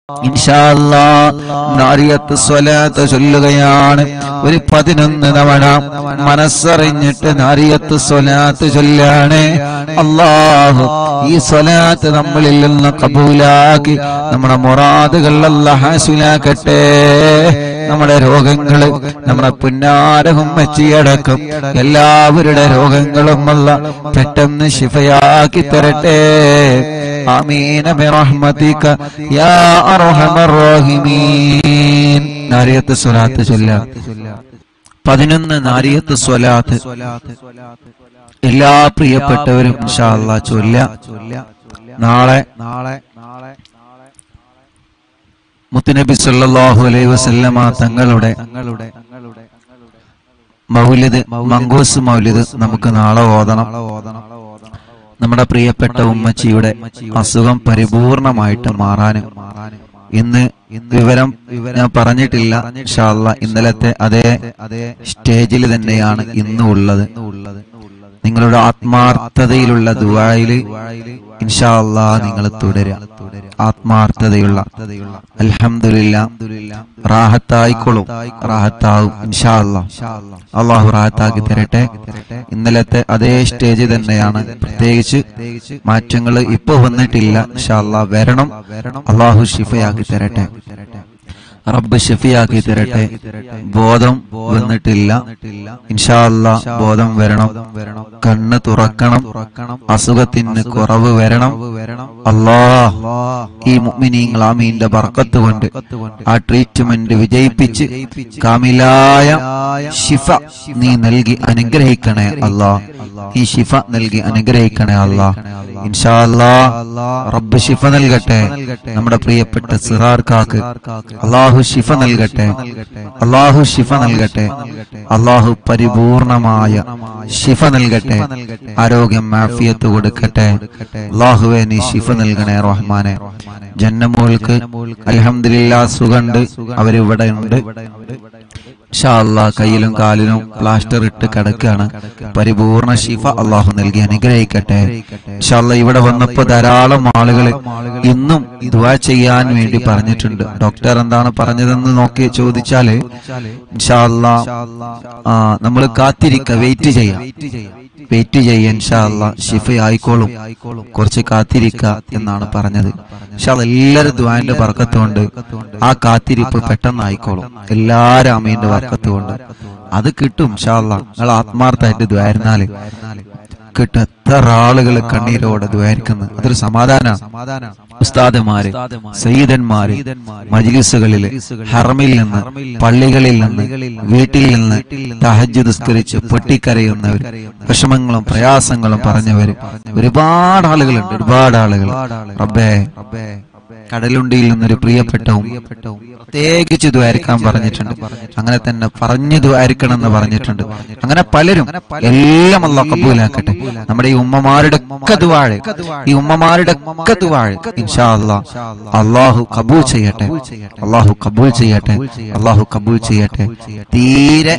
ഇൻഷാ അല്ലാ നാരിയത്ത് സ്വലാത്ത് ചൊല്ലുകയാണ് ഒരു പതിനൊന്ന് തവണ മനസ്സറിഞ്ഞിട്ട് നാരിയത്ത് സ്വലാത്ത് ചൊല്ലാണ് അള്ളാഹു ഈ സ്വലാത്ത് നമ്മളിൽ നിന്ന് കബൂലാക്കി നമ്മുടെ മുറാദുകൾ അല്ലാഹ് ഹാസിലാക്കട്ടെ നമ്മുടെ രോഗങ്ങള് നമ്മുടെ പുന്നാരവും വെച്ചിയടക്കം എല്ലാവരുടെ രോഗങ്ങളും അല്ല പെട്ടെന്ന് ശിഫയാക്കി തരട്ടെ آمين برحمتك يا أرحم الراحمين നാരിയത്ത് സ്വലാത്ത് ചൊല്ലാം പതിനൊന്ന് നാരിയത്ത് സ്വലാത്ത് എല്ലാ പ്രിയപ്പെട്ടവരും ഇൻഷാ അല്ലാ ചൊല്ല നാളെ നാളെ മുത്തുനബി സല്ലല്ലാഹു അലൈഹി വസല്ലമ തങ്ങളുടെ മൗലിദ് മങ്കൂസ് മൗലിദ് നമുക്ക് നാളെ ഓതണം നമ്മുടെ പ്രിയപ്പെട്ട ഉമ്മച്ചിയുടെ അസുഖം പരിപൂർണമായിട്ട് മാറാനും ഇന്ന് വിവരം ഞാൻ പറഞ്ഞിട്ടില്ല ഇൻഷാ അല്ലാ ഇന്നലത്തെ അതേ സ്റ്റേജിൽ തന്നെയാണ് ഇന്നും ഉള്ളത് നിങ്ങളുടെ ആത്മാർത്ഥതയിലുള്ള ദുആയില് ഇൻഷാ അല്ലാ നിങ്ങൾ തുടരുക ആത്മാർത്ഥതയുള്ള അൽഹംദുലില്ലാ റാഹത്തായിക്കൊള്ളും റാഹത്താവും ഇൻഷാ അല്ലാ അള്ളാഹു റാഹത്താക്കി തരട്ടെ ഇന്നലത്തെ അതേ സ്റ്റേജ് തന്നെയാണ് പ്രത്യേകിച്ച് മാറ്റങ്ങൾ ഇപ്പൊ വന്നിട്ടില്ല ഇൻഷാ അല്ലാ വരണം അള്ളാഹു ഷിഫയാക്കി തരട്ടെ റബ്ബ് ഷഫിയാക്കി തരട്ടെ ബോധം വന്നിട്ടില്ല ഇൻഷാ അല്ലാ ബോധം വരണം കണ്ണ് തുറക്കണം അസുഖത്തിന് കുറവ് വരണം അല്ലാ ഈ മുഅ്മിനീങ്ങൾ ആമീന്റെ ബർക്കത്ത് കൊണ്ട് ആ ട്രീറ്റ്മെന്റ് വിജയിപ്പിച്ച് കാമിലായ ഷിഫ നീ നൽകി അനുഗ്രഹിക്കണേ അല്ലാ ഈ ഷിഫ നൽകി അനുഗ്രഹിക്കണേ അല്ലാ ഇൻഷാ അല്ലാ റബ്ബ് ഷിഫ നൽകട്ടെ നമ്മുടെ പ്രിയപ്പെട്ട സിറാർക്കാക്ക് അള്ളാഹു ഷിഫ നൽകട്ടെ അള്ളാഹു ഷിഫ നൽകട്ടെ അള്ളാഹു പരിപൂർണമായ ഷിഫ നൽകട്ടെ ആരോഗ്യം മാഫിയത്ത് കൊടുക്കട്ടെ അള്ളാഹുവെ നീ ഷിഫ നൽകണേ റഹ്മാനെ ജന്നമോൾക്ക് അൽഹംദുലില്ലാ സുഖണ്ട് അവരിവിടെ ഉണ്ട് ഇൻഷാ അല്ലാ കയ്യിലും കാലിലും പ്ലാസ്റ്റർ ഇട്ട് കിടക്കുകയാണ് പരിപൂർണ ഷിഫ അള്ളാഹു നൽകി അനുഗ്രഹിക്കട്ടെ ഇൻഷാ അല്ലാ ഇവിടെ വന്നപ്പോ ധാരാളം ആളുകൾ ഇന്നും ദുആ ചെയ്യാൻ വേണ്ടി പറഞ്ഞിട്ടുണ്ട് ഡോക്ടർ എന്താണ് പറഞ്ഞതെന്ന് നോക്കി ചോദിച്ചാല് ഇൻഷാ അല്ലാ ആ നമ്മൾ കാത്തിരിക്ക വെയിറ്റ് ചെയ്യാം വെയിറ്റ് ചെയ്യാൻ ഇൻഷാ അല്ലാ ഷിഫ ആയിക്കോളും കുറച്ച് കാത്തിരിക്ക എന്നാണ് പറഞ്ഞത് പക്ഷെ എല്ലാരും ദ്വാന്റെ വർക്കത്തുകൊണ്ട് ആ കാത്തിരിപ്പ് പെട്ടെന്ന് ആയിക്കോളും എല്ലാരും അമീന്റെ വർക്കത്തുകൊണ്ട് അത് കിട്ടും ഷാള്ള നിങ്ങൾ ആത്മാർത്ഥമായിട്ട് ദ്വാരുന്നാല് കിട്ടും എത്ര ആളുകൾ കണ്ണീരോടെ ദ്വാരിക്കുന്നു അതൊരു സമാധാനമാണ് ഉസ്താദന്മാര് സയ്യിദന്മാര് മജ്ലിസുകളില് ഹറമിൽ നിന്ന് പള്ളികളിൽ നിന്ന് വീട്ടിൽ നിന്ന് തഹജ്ജ് നിസ്കരിച്ച് പൊട്ടിക്കരയുന്നവർ വിഷമങ്ങളും പ്രയാസങ്ങളും പറഞ്ഞവര് ഒരുപാട് ആളുകളുണ്ട് ഒരുപാട് ആളുകൾ റബ്ബേ കടലുണ്ടിയിൽ നിന്നൊരു പ്രിയപ്പെട്ടവും പ്രത്യേകിച്ച് ദ്വാരിക്കാൻ പറഞ്ഞിട്ടുണ്ട് അങ്ങനെ തന്നെ പറഞ്ഞു ദ്വാരിക്കണം എന്ന് പറഞ്ഞിട്ടുണ്ട് അങ്ങനെ പലരും എല്ലാം അല്ല കബൂലാക്കട്ടെ നമ്മുടെ ഈ ഉമ്മമാരുടെ ഒക്കെ ദുവാഴ് ഈ ഉമ്മമാരുടെ ഒക്കെ ദുവാഴ് ഇൻഷാ അല്ലാ അള്ളാഹു കബൂൽ ചെയ്യട്ടെ അള്ളാഹു കബൂൽ ചെയ്യട്ടെ അള്ളാഹു കബൂൽ ചെയ്യട്ടെ തീരെ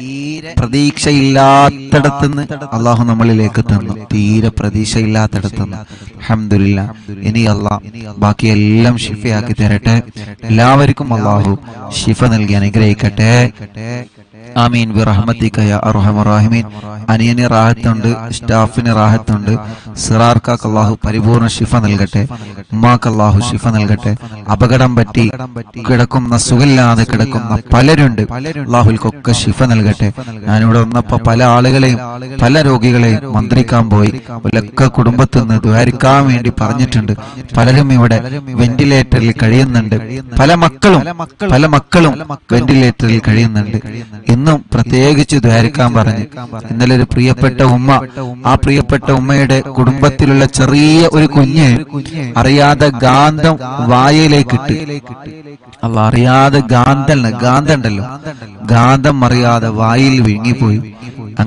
പ്രതീക്ഷയില്ലാത്തടത്തുനിന്ന് അള്ളാഹു നമ്മളിലേക്ക് തന്നു തീരെ പ്രതീക്ഷയില്ലാത്തടത്തുനിന്ന് അഹമ്മദില്ല ഇനി അല്ലാ ബാക്കി എല്ലാം ഷിഫയാക്കി തരട്ടെ എല്ലാവർക്കും അള്ളാഹു ഷിഫ നൽകി അനുഗ്രഹിക്കട്ടെ ആമീൻ ബിറഹ്മത്തിക യാ അർഹമർ റഹീമീൻ അനിയന് റാഹത്തുണ്ട് സ്റ്റാഫിന് റാഹത്തുണ്ട് സിറാർക്കാക്ക് അള്ളാഹു പരിപൂർണ ഷിഫ നൽകട്ടെ ഉമ്മാക്ക് അള്ളാഹു ഷിഫ നൽകട്ടെ അപകടം പറ്റി കിടക്കുന്ന സുഖമില്ലാതെ കിടക്കുന്ന പലരുണ്ട് അള്ളാഹുൽക്കൊക്കെ ഷിഫ നൽകട്ടെ ഞാനിവിടെ വന്നപ്പോ പല ആളുകളെയും പല രോഗികളെയും മന്ത്രിക്കാൻ പോയി ഒലൊക്കെ കുടുംബത്തിൽ നിന്ന് ദ്വാരിക്കാൻ വേണ്ടി പറഞ്ഞിട്ടുണ്ട് പലരും ഇവിടെ വെന്റിലേറ്ററിൽ കഴിയുന്നുണ്ട് പല മക്കളും പല മക്കളും വെന്റിലേറ്ററിൽ കഴിയുന്നുണ്ട് ഇന്നും പ്രത്യേകിച്ച് ദ്വാരിക്കാൻ പറഞ്ഞു ഇന്നലെ ഒരു പ്രിയപ്പെട്ട ഉമ്മ ആ പ്രിയപ്പെട്ട ഉമ്മയുടെ കുടുംബത്തിലുള്ള ചെറിയ ഒരു കുഞ്ഞ് അറിയാതെ ഗാന്ധം വായയിലേക്ക് ഇട്ട് അല്ല അറിയാതെ ഗാന്ധം ഗാന്ധം ഉണ്ടല്ലോ ഗാന്ധം അറിയാതെ വായിൽ വിഴുങ്ങിപ്പോയി അങ്ങനെ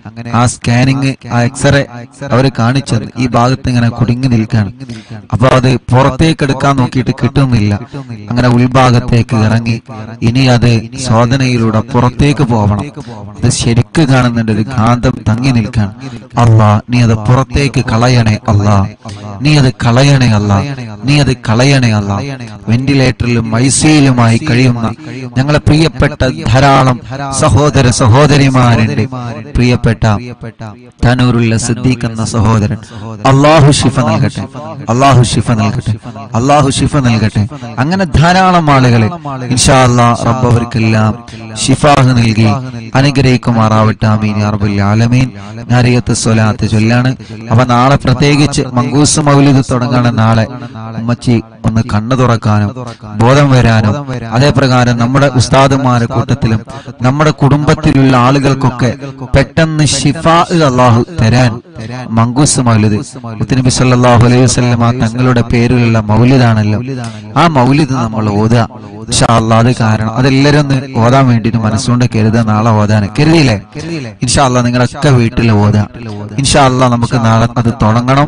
ആ സ്കാനിങ് ആ എക്സ്റേ അവര് കാണിച്ചത് ഈ ഭാഗത്ത് ഇങ്ങനെ കുടുങ്ങി നിൽക്കാണ് അപ്പൊ അത് പുറത്തേക്ക് എടുക്കാൻ നോക്കിയിട്ട് കിട്ടുന്നില്ല അങ്ങനെ ഉൾഭാഗത്തേക്ക് ഇറങ്ങി ഇനി അത് ശോധനയിലൂടെ പുറത്തേക്ക് പോവണം അത് ശരിക്ക് കാണുന്നുണ്ട് ഒരു കാന്തം തങ്ങി നിൽക്കാൻ അല്ലാ നീ അത് പുറത്തേക്ക് കളയണേ അല്ലാ നീ അത് കളയണേ അല്ല നീ അത് കളയണേ അല്ല വെന്റിലേറ്ററിലും ഐസിയിലുമായി കഴിയുന്ന ഞങ്ങളെ പ്രിയപ്പെട്ട ധാരാളം സഹോദര സഹോദരിമാരുണ്ട് പ്രിയപ്പെട്ട തനൂരുള്ള സിദ്ദീഖ് എന്ന സഹോദരൻ അള്ളാഹു ഷിഫ നൽകട്ടെ അള്ളാഹു ഷിഫ നൽകട്ടെ അള്ളാഹു ഷിഫ നൽകട്ടെ അങ്ങനെ ധാരാളം ആളുകളെ ഇൻഷാ അല്ലാ റബ്ബ് അവർക്കെല്ലാം ഷിഫാഹ് നൽകി അനുഗ്രഹിക്കുമാറാവട്ടെ ആമീൻ യാ റബ്ബൽ ആലമീൻ നാരിയത്ത് സ്വലാത്ത് ചൊല്ലാണ് അവ നാളെ പ്രത്യേകിച്ച് മങ്കൂസ് മൗലിദ് തുടങ്ങാണ് നാളെ ഉമ്മച്ചി ഒന്ന് കണ്ണു തുറക്കാനും ബോധം വരാനും അതേപ്രകാരം നമ്മുടെ ഉസ്താദുമാരുടെ കൂട്ടത്തിലും നമ്മുടെ കുടുംബത്തിലുള്ള ആളുകൾക്കൊക്കെ പെട്ടെന്ന് ഷിഫാ അള്ളാഹു തരാൻ മങ്കൂസ് മൗലിദ് മുത്തനബി സല്ലല്ലാഹു അലൈഹി വസല്ലമ തങ്ങളുടെ പേരിലുള്ള മൗലിദാണല്ലോ ആ മൗലിദ് നമ്മൾ ഓതുക ഇൻഷാ അല്ലാ അത് കാരണം അതെല്ലാരും ഒന്ന് ഓതാൻ വേണ്ടിയിട്ട് മനസ്സുകൊണ്ട് കരുതുക നാളെ ഓതാൻ കരുതിയില്ലേ ഇൻഷാ അല്ലാ നിങ്ങളൊക്കെ വീട്ടിൽ ഓതുക ഇൻഷാ അല്ലാ നമുക്ക് നാളെ അത് തുടങ്ങണം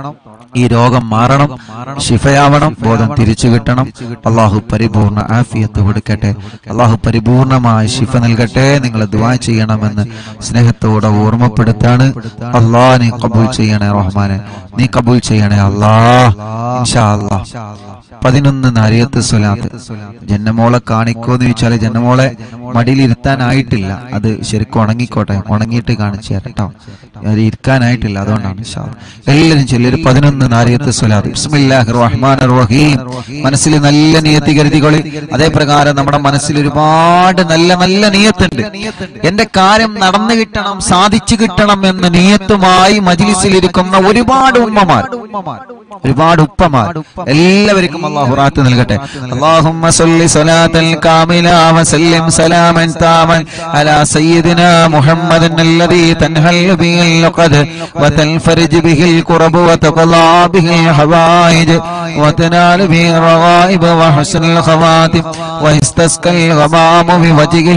ഈ രോഗം മാറണം ശിഫയാവണം ബോധം തിരിച്ചു കിട്ടണം അള്ളാഹു പരിപൂർണ ആഫിയത്ത് കൊടുക്കട്ടെ അള്ളാഹു പരിപൂർണമായ ശിഫ നൽകട്ടെ നിങ്ങൾ ദുവാ ചെയ്യണമെന്ന് സ്നേഹത്തോടെ ഓർമ്മപ്പെടുത്താണ് അള്ളാഹ് നീ കബൂൽ ചെയ്യണേ റഹ്മാനെ നീ കബൂൽ ചെയ്യണേ അല്ലാ ഇൻഷാ അല്ലാ പതിനൊന്ന് നാരിയത്ത് സ്വലാത്ത് ജന്നമോളെ കാണിക്കോന്ന് ചോദിച്ചാല് ജന്നമോളെ മടിയിൽ ഇരുത്താനായിട്ടില്ല അത് ശരിക്കും ഉണങ്ങിക്കോട്ടെ ഉണങ്ങിയിട്ട് കാണിച്ചു തരാം കേട്ടോ അത് ഇരിക്കാനായിട്ടില്ല അതുകൊണ്ടാണ് ഇൻഷാ അല്ലാ. എല്ലാവരും ചൊല്ലൊരു പതിനൊന്ന് നാരിയത്ത് സ്വലാത്ത് ബിസ്മില്ലാഹിർ റഹ്മാനിർ റഹീം മനസ്സിൽ നല്ല നിയത്തി കരുതികൊള്ളി അതേ പ്രകാരം നമ്മുടെ മനസ്സിൽ ഒരുപാട് നല്ല നല്ല നിയത്തുണ്ട് എന്റെ കാര്യം നടന്നു കിട്ടണം സാധിച്ചു കിട്ടണം എന്ന നിയത്തുമായി മജിലിസിലിരിക്കുന്ന ഒരുപാട് ഉമ്മമാർ ഒരുപാട് ഉപ്പമാർ എല്ലാവർക്കും അള്ളാഹു റാത്ത് നൽകട്ടെ അല്ലാഹുമ്മ സല്ലി സ്വലാത്തൽ കാമില വസല്ലിം സലാമൻ താമൻ അലാ സയ്യിദിനാ മുഹമ്മദിൻ അല്ലദീ തൻഹൽ ബിഹിൽ ലഖദ് വതൻഫരിജ് ബിഹിൽ ഖുറബ് വതഖലാ ബിഹിൽ ഹവായിജ് وتنال به الرغائب وحسن الخواتم ويستسقى الغمام بوجهه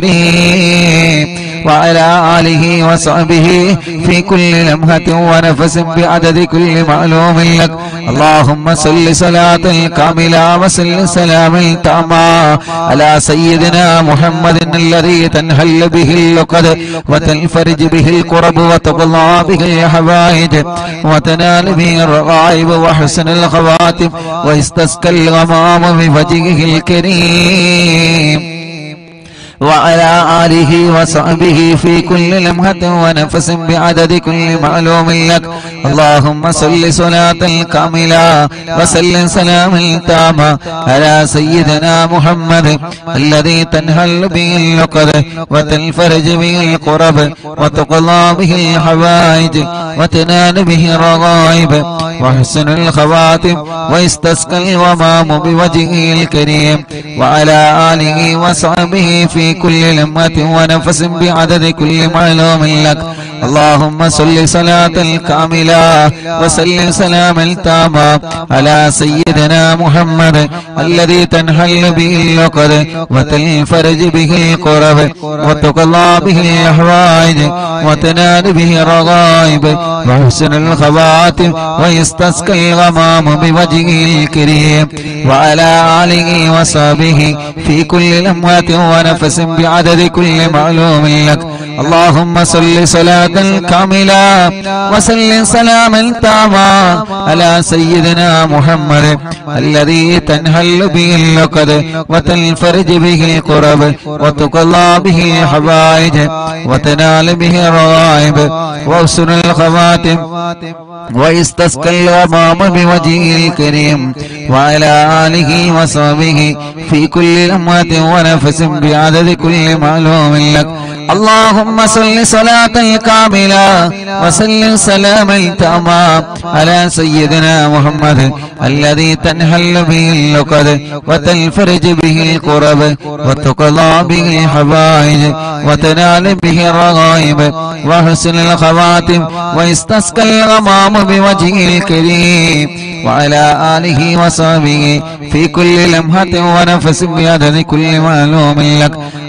الكريم وعلى آله وصحبه في كل لمحة ونفس بعدد كل معلوم لك اللهم صل صلاة كاملة وسل سلام تاما على سيدنا محمد الذي تنهل به اللقد وتنفرج به الكرب وتقضى به الحوائج وتنال به الرغائب وحسن الخواتم ويستسقى الغمام بوجهه الكريم وعلى آله وصحبه في كل لمحة ونفس بعدد كل معلوم لك اللهم صل صلاة كاملة وسلم سلاما تاما على سيدنا محمد الذي تنهل به اللقد وتنفرج به القرب وتقضى به الحوائج وتنال به الرغائب وحسن الخواتم ويستسقى الغمام بوجهه الكريم وعلى آله وصحبه في كل لمة ونفس بعدد كل معلوم لك اللهم صل صلاة كاملة وسلم سلاما تاما على سيدنا محمد الذي تنحل به اللقد وتنفرج به القرب وتقضى به الأحوائج وتنال به الرغائب وحسن الخواتم ويستسقى الغمام بوجهه الكريم وعلى آله وصحبه في كل لمحة ونفس بعدد كل معلوم لك اللهم صل صلاة كاملة وسلم سلاما تاما على سيدنا محمد الذي تنهل به اللقد وتنفرج به القرب وتقضى به الحوائج وتنال به الرغائب وحسن الخواتم ويستسقى الغمام بوجهه الكريم وعلى آله وصحبه في كل لمحة ونفس بعدد كل معلوم لك اللهم صل صلاة كاملة وسلم سلاما تاما على سيدنا محمد الذي تنحل به اللقد وتنفرج به الكرب وتقضى به الحوائج وتنال به الرغائب وحسن الخواتم ويستسقى الغمام بوجهه الكريم وعلى آله وصحبه في كل لمحة ونفس بعدد كل معلوم لك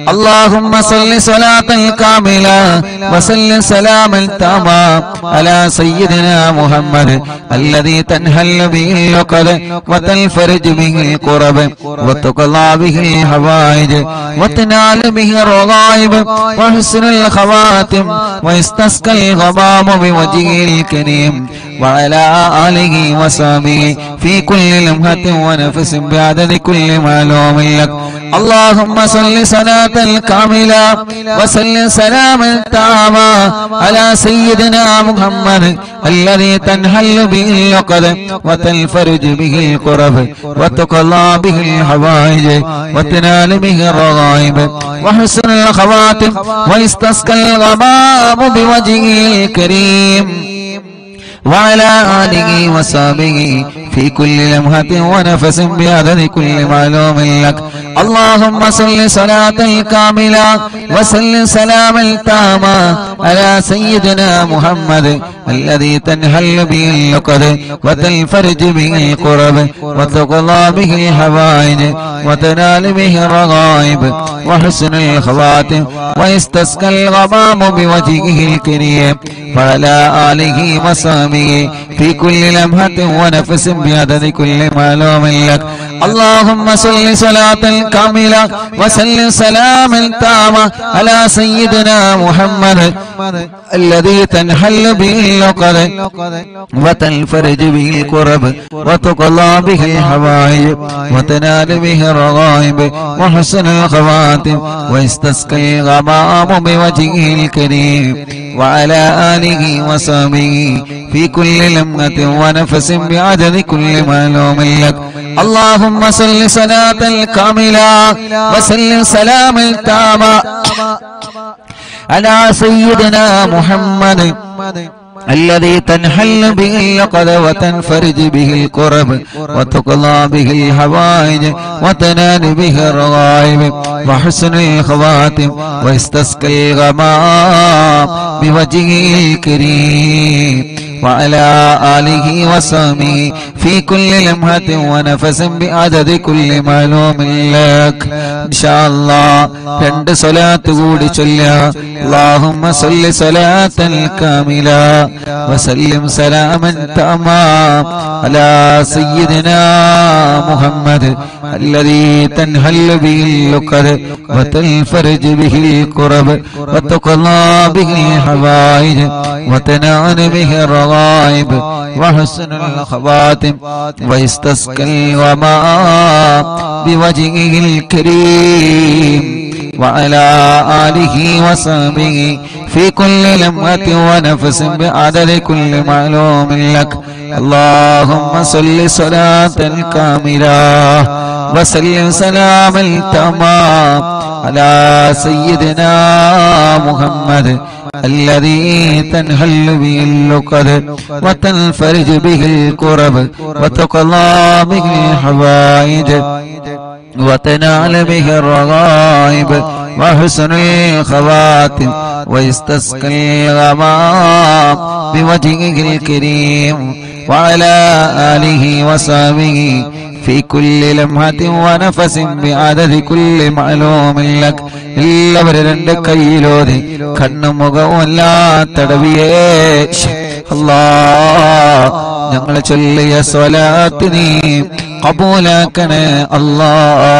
اللهم صل صلاة كاملة وسلم سلاما تاما على سيدنا محمد الذي تنهل به العقد وتنفرج به الكرب وتقضى به الحوائج وتنال به الرغائب وحسن الخواتم ويستسقى الغمام بوجهه الكريم وعلى آله وصحبه في كل لمحة ونفس بعدد كل معلوم لك اللهم صل صلاة كاملة وسلم سلاما تاما على سيدنا محمد الذي تنحل به العقد وتنفرج به الكرب وتقضى به الحوائج وتنال به الرغائب وحسن الخواتم ويستسقى الغمام بوجهه الكريم وعلى آله وصحبه في كل لمحة ونفس بعدد كل معلوم لك اللهم صل صلاة كاملة وسلم سلاما تاما على سيدنا محمد الذي تنحل به اللقد وتنفرج به القرب وتقضى به الحوائج وتنال به الرغائب وحسن الخواتم ويستسقى الغمام بوجهه الكريم وعلى آله وصحبه في كل لمحة ونفس بعدد كل معلوم لك اللهم صل صلاة كاملة وسلم سلاما تاما على سيدنا محمد الذي تنحل به اللقد وتنفرج به الكرب وتقضى به الحوائج وتنال به الرغائب وحسن الخواتم ويستسقي الغمام بوجهه الكريم وعلى آله وصحبه في كل لمة ونفس بعدد كل معلوم لك اللهم صل صلاة كاملة وسلم سلاما تاما على سيدنا محمد الذي تنحل به اللقد وتنفرج به الكرب وتقضى به الحوائج وتنال به الرغائب وحسن الخواتم ويستسقي الغمام بوجهه الكريم وعلى آله وصحبه في كل لمحة ونفس بعدد كل معلوم لك إن شاء الله രണ്ട് സ്വലാത്ത് കൂടി ചൊല്ലുക اللهم صل صلاة كاملة وسلم سلاما تاما على سيدنا محمد الذي تنهل به اللقد وتنفرج به الكرب وتقضى به الحوائج وتنال به الرغائب وحسن الخواتم ويستسقى الغمام بوجهه الكريم وعلى آله وصحبه في كل لمة ونفس بعدد كل معلوم لك اللهم صل صلاة كاملة وسلم سلاما تمام على سيدنا محمد الذي تنهل به اللقد وتنفرج به الكرب وتقضى به الحوائج وتنال به الرغائب وحسن الخواتم ويستسقي الغمام بوجهه الكريم وعلى آله وصحبه في كل لمحة ونفس بعدد كل معلوم لك എല്ലാവരും രണ്ട് കയ്യിലോതി കണ്ണും മുഖവും എല്ലാം തടവിയേ അല്ലാ ഞങ്ങൾ ചൊല്ലിയ സ്വലാത്ത് നീ കബൂലാക്കണേ അല്ലാ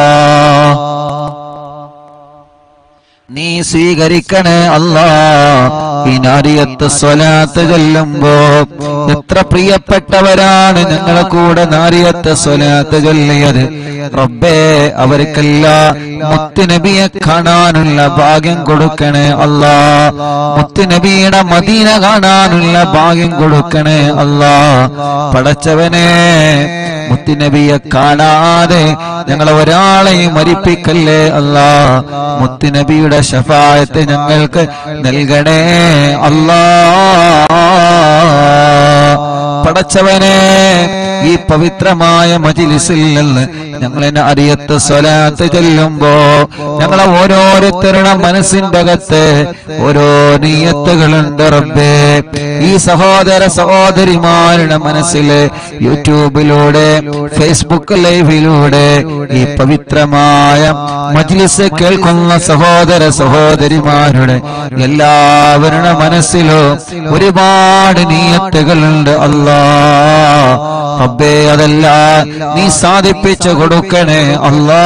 നീ സ്വീകരിക്കണേ അല്ലാ ഈ നാരിയത്ത് സ്വലാത്ത് ചൊല്ലുമ്പോ എത്ര പ്രിയപ്പെട്ടവരാണ് ഞങ്ങളെ കൂടെ നാരിയത്ത് സ്വലാത്ത് ചൊല്ലിയത് റബ്ബേ അവർക്കെല്ലാം മുത്തുനബിയെ കാണാനുള്ള ഭാഗ്യം കൊടുക്കണേ അല്ലാ മുത്തുനബിയുടെ മദീന കാണാനുള്ള ഭാഗ്യം കൊടുക്കണേ അല്ലാ പടച്ചവനെ മുത്തുനബിയെ കാണാതെ ഞങ്ങളെ ഒരാളെയും മരിപ്പിക്കല്ലേ അല്ലാ മുത്തുനബിയുടെ ഷഫായത്ത് ഞങ്ങൾക്ക് നൽകണേ അല്ലാ പടച്ചവനെ ഈ പവിത്രമായ മജിലിസിൽ നിന്ന് ഞങ്ങളെ അറിയത്ത് സ്വലാത്ത് ചെല്ലുമ്പോ ഞങ്ങളെ ഓരോരുത്തരുടെ മനസ്സിന്റെ അകത്ത് ഓരോ നീയത്തുകളുണ്ട് റബ്ബേ ഈ സഹോദര സഹോദരിമാരുടെ മനസ്സില് യൂട്യൂബിലൂടെ ഫേസ്ബുക്ക് ലൈവിലൂടെ ഈ പവിത്രമായ മജ്ലിസ് കേൾക്കുന്ന സഹോദര സഹോദരിമാരുടെ എല്ലാവരുടെ മനസ്സിലും ഒരുപാട് നീയത്തുകളുണ്ട് അല്ലാ റബ്ബേ അതല്ല നീ സാധിപ്പിച്ചു കൊടുക്കണേ അല്ലാ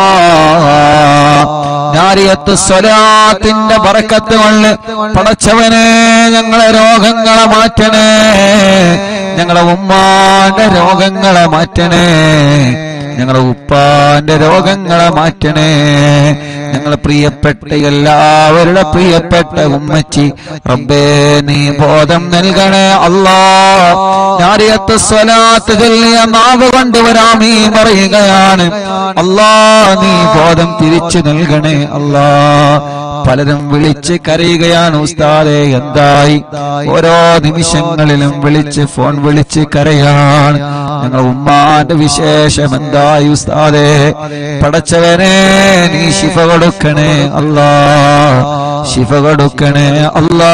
നാരിയത്ത് സ്വലാത്തിന്റെ ബറക്കത്ത് കൊണ്ട് പടച്ചവനെ ഞങ്ങളെ രോഗങ്ങളെ മാറ്റണേ ഞങ്ങളെ ഉമ്മാന്റെ രോഗങ്ങളെ മാറ്റണേ ഞങ്ങളെ ഉപ്പാന്റെ രോഗങ്ങളെ മാറ്റണേ ഞങ്ങളെ പ്രിയപ്പെട്ട എല്ലാവരുടെ പ്രിയപ്പെട്ട ഉമ്മച്ചി റബ്ബേ നീ ബോധം നൽകണേ അല്ലാ ഞാരിയത്ത് സ്വലാത്ത് ചൊല്ലിയ നാവ് കൊണ്ടുവരാമീ പറയുകയാണ് അല്ലാ നീ ബോധം തിരിച്ചു നൽകണേ അല്ലാ പലരും വിളിച്ച് കരയുകയാണ് ഉസ്താദെ എന്തായി ഓരോ നിമിഷങ്ങളിലും വിളിച്ച് ഫോൺ വിളിച്ച് കരയാണ് ഞങ്ങൾ ഉമ്മാന്റെ വിശേഷം എന്തായി ഉസ്താദെ പടച്ചവനെ നീ ശിഫ കൊടുക്കണേ അല്ലാ ശിഫ കൊടുക്കണേ അല്ലാ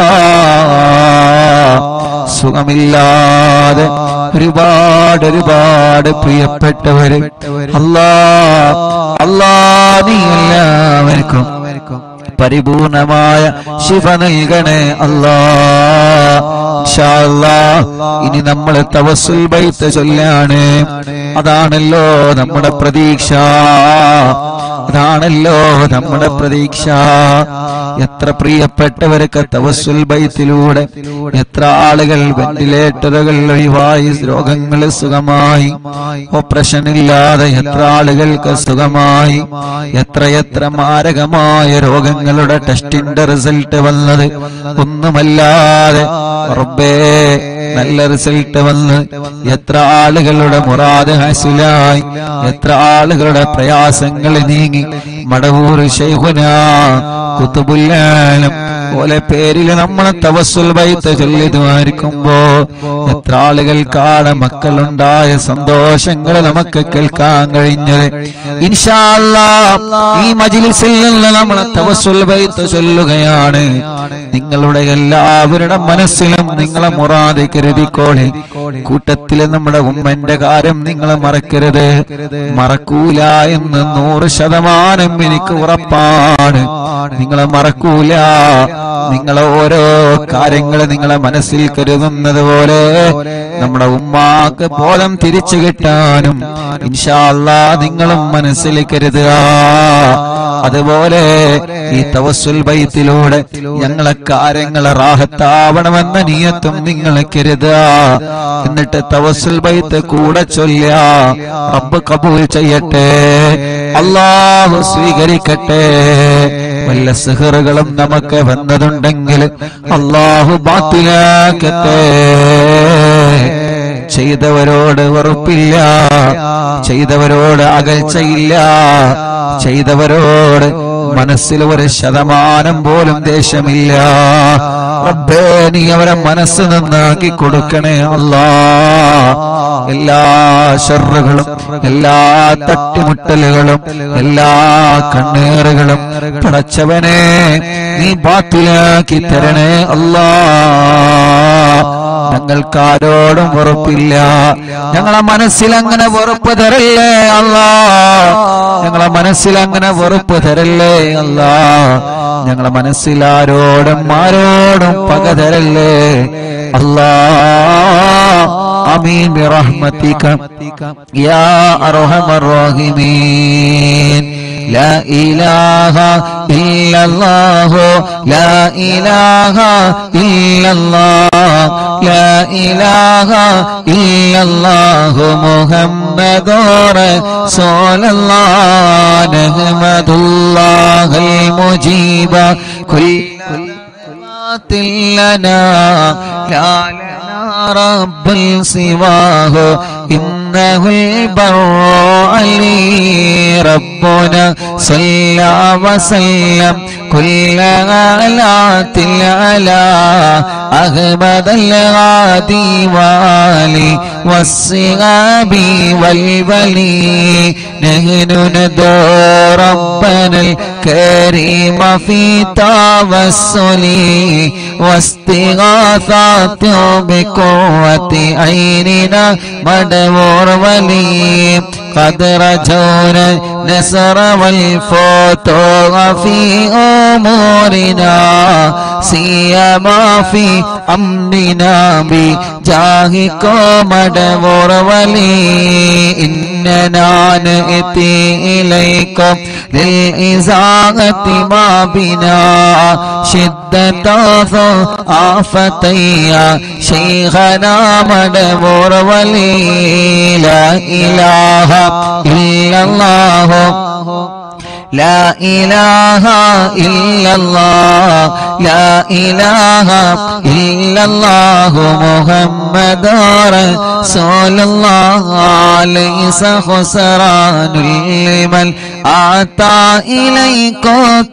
സുഖമില്ലാതെ ഒരുപാട് ഒരുപാട് പ്രിയപ്പെട്ടവര് അല്ലാ അല്ലാ നീ എല്ലാവർക്കും പരിപൂർണമായ ശിവ നൽകണേ അല്ലാ ഇൻഷാ അല്ലാ. ഇനി നമ്മൾ തവസുൽ ബൈത്ത് ചൊല്ലാണ് അതാണല്ലോ നമ്മുടെ പ്രതീക്ഷ അതാണല്ലോ നമ്മുടെ പ്രതീക്ഷ എത്ര പ്രിയപ്പെട്ടവർക്ക് തവസുൽ ബൈത്തിലൂടെ എത്ര ആളുകൾ വെന്റിലേറ്ററുകൾ ഒഴിവായി രോഗങ്ങൾ സുഖമായി ഓപ്പറേഷൻ ഇല്ലാതെ എത്ര ആളുകൾക്ക് സുഖമായി എത്രയെത്ര മാരകമായ രോഗങ്ങളുടെ ടെസ്റ്റിന്റെ റിസൾട്ട് വന്നത് ഒന്നുമല്ലാതെ റബ്ബേ നല്ല റിസൾട്ട് വന്ന് എത്ര ആളുകളുടെ മുറാദ് ഹാസിലായി എത്ര ആളുകളുടെ പ്രയാസങ്ങൾ നീങ്ങി മടവൂർ ശൈഖുന കുത്തുബുല്ലാലും പോലെ പേരിൽ നമ്മളെ തവസുൽ ബൈത്ത് ചൊല്ലിതുമായിരിക്കുമ്പോ എത്ര ആളുകൾക്കാണ് മക്കളുണ്ടായ സന്തോഷങ്ങൾ നമുക്ക് കേൾക്കാൻ കഴിഞ്ഞത് ഇൻഷാ അല്ലാ ഈ മജിലിസിൽ നിന്ന് നമ്മളെ തവസുൽ ബൈത്ത് ചൊല്ലുകയാണ് നിങ്ങളുടെ എല്ലാവരുടെ മനസ്സിലും നിങ്ങളെ മുറാതെ കരുതിക്കോളെ കൂട്ടത്തില് നമ്മുടെ ഉമ്മന്റെ കാര്യം നിങ്ങൾ മറക്കരുത് മറക്കൂല എന്ന് നൂറ് ശതമാനം എനിക്ക് ഉറപ്പാണ് നിങ്ങളെ മറക്കൂല നിങ്ങളെ ഓരോ കാര്യങ്ങൾ നിങ്ങളെ മനസ്സിൽ കരുതുന്നത് പോലെ നമ്മുടെ ഉമ്മാക്ക് ബോധം തിരിച്ചു കിട്ടാനും ഇൻഷാല്ല നിങ്ങളും മനസ്സിൽ കരുതുക അതുപോലെ ഈ തവസുൽ ബൈത്തിലൂടെ ഞങ്ങളെ കാര്യങ്ങളെ റാഹത്താവണമെന്ന നിയത്തും നിങ്ങൾ കരുതുക എന്നിട്ട് തവസുൽ ബൈത്ത് കൂടെ ചൊല്ല റബ്ബ് കബൂൽ ചെയ്യട്ടെ അള്ളാഹു സ്വീകരിക്കട്ടെ വല്ല സിഹറുകളും നമുക്ക് വന്നതുണ്ടെങ്കിൽ അള്ളാഹു ബാത്തിലാക്കട്ടെ ചെയ്തവരോട് വെറുപ്പില്ല ചെയ്തവരോട് അകൽച്ചയില്ല ചെയ്തവരോട് മനസ്സിൽ ഒരു ശതമാനം പോലും ദേഷ്യമില്ല റബ്ബേ നീ അവരെ മനസ്സ് നന്നാക്കി കൊടുക്കണേ അല്ലാ എല്ലാ ഷെറുകളും എല്ലാ തട്ടിമുട്ടലുകളും എല്ലാ കണ്ണേറുകളും പടച്ചവനെ നീ ബാത്തിലാക്കി തരണേ അല്ലാ ഞങ്ങൾക്കാരോടും വെറുപ്പില്ല ഞങ്ങളെ മനസ്സിൽ അങ്ങനെ വെറുപ്പ് തരല്ലേ അല്ല ഞങ്ങളെ മനസ്സിൽ അങ്ങനെ വെറുപ്പ് തരല്ലേ അല്ല ഞങ്ങളെ മനസ്സിൽ ആരോടും ആരോടും പക തരല്ലേ അല്ലാ അമീൻ برحمتك يا أرحم الراحمين لا إله إلا الله لا إله إلا الله لا إله إلا الله محمد رسول الله نحمد الله المجيب كل لنا لا لنا رب سواه إنه البر علي ربنا صلى وسلم كل آلات على أحمد الغادي والي والصغاب والولي نحن ندعو ربنا الكريم في توسل واستغاثات بقوة عيننا مدبور ولي قد رجونا نصر والفتوح في أمورنا سيما في أمرنا بجاهكم مدبور ولي إننا نأتي إليكم للإزاغة ما بنا شدة آفتي شيخنا مدبور ولي لا إله إلا الله لا إله إلا الله لا إله إلا الله محمد رسول الله ليس خسران لمن أتى إليك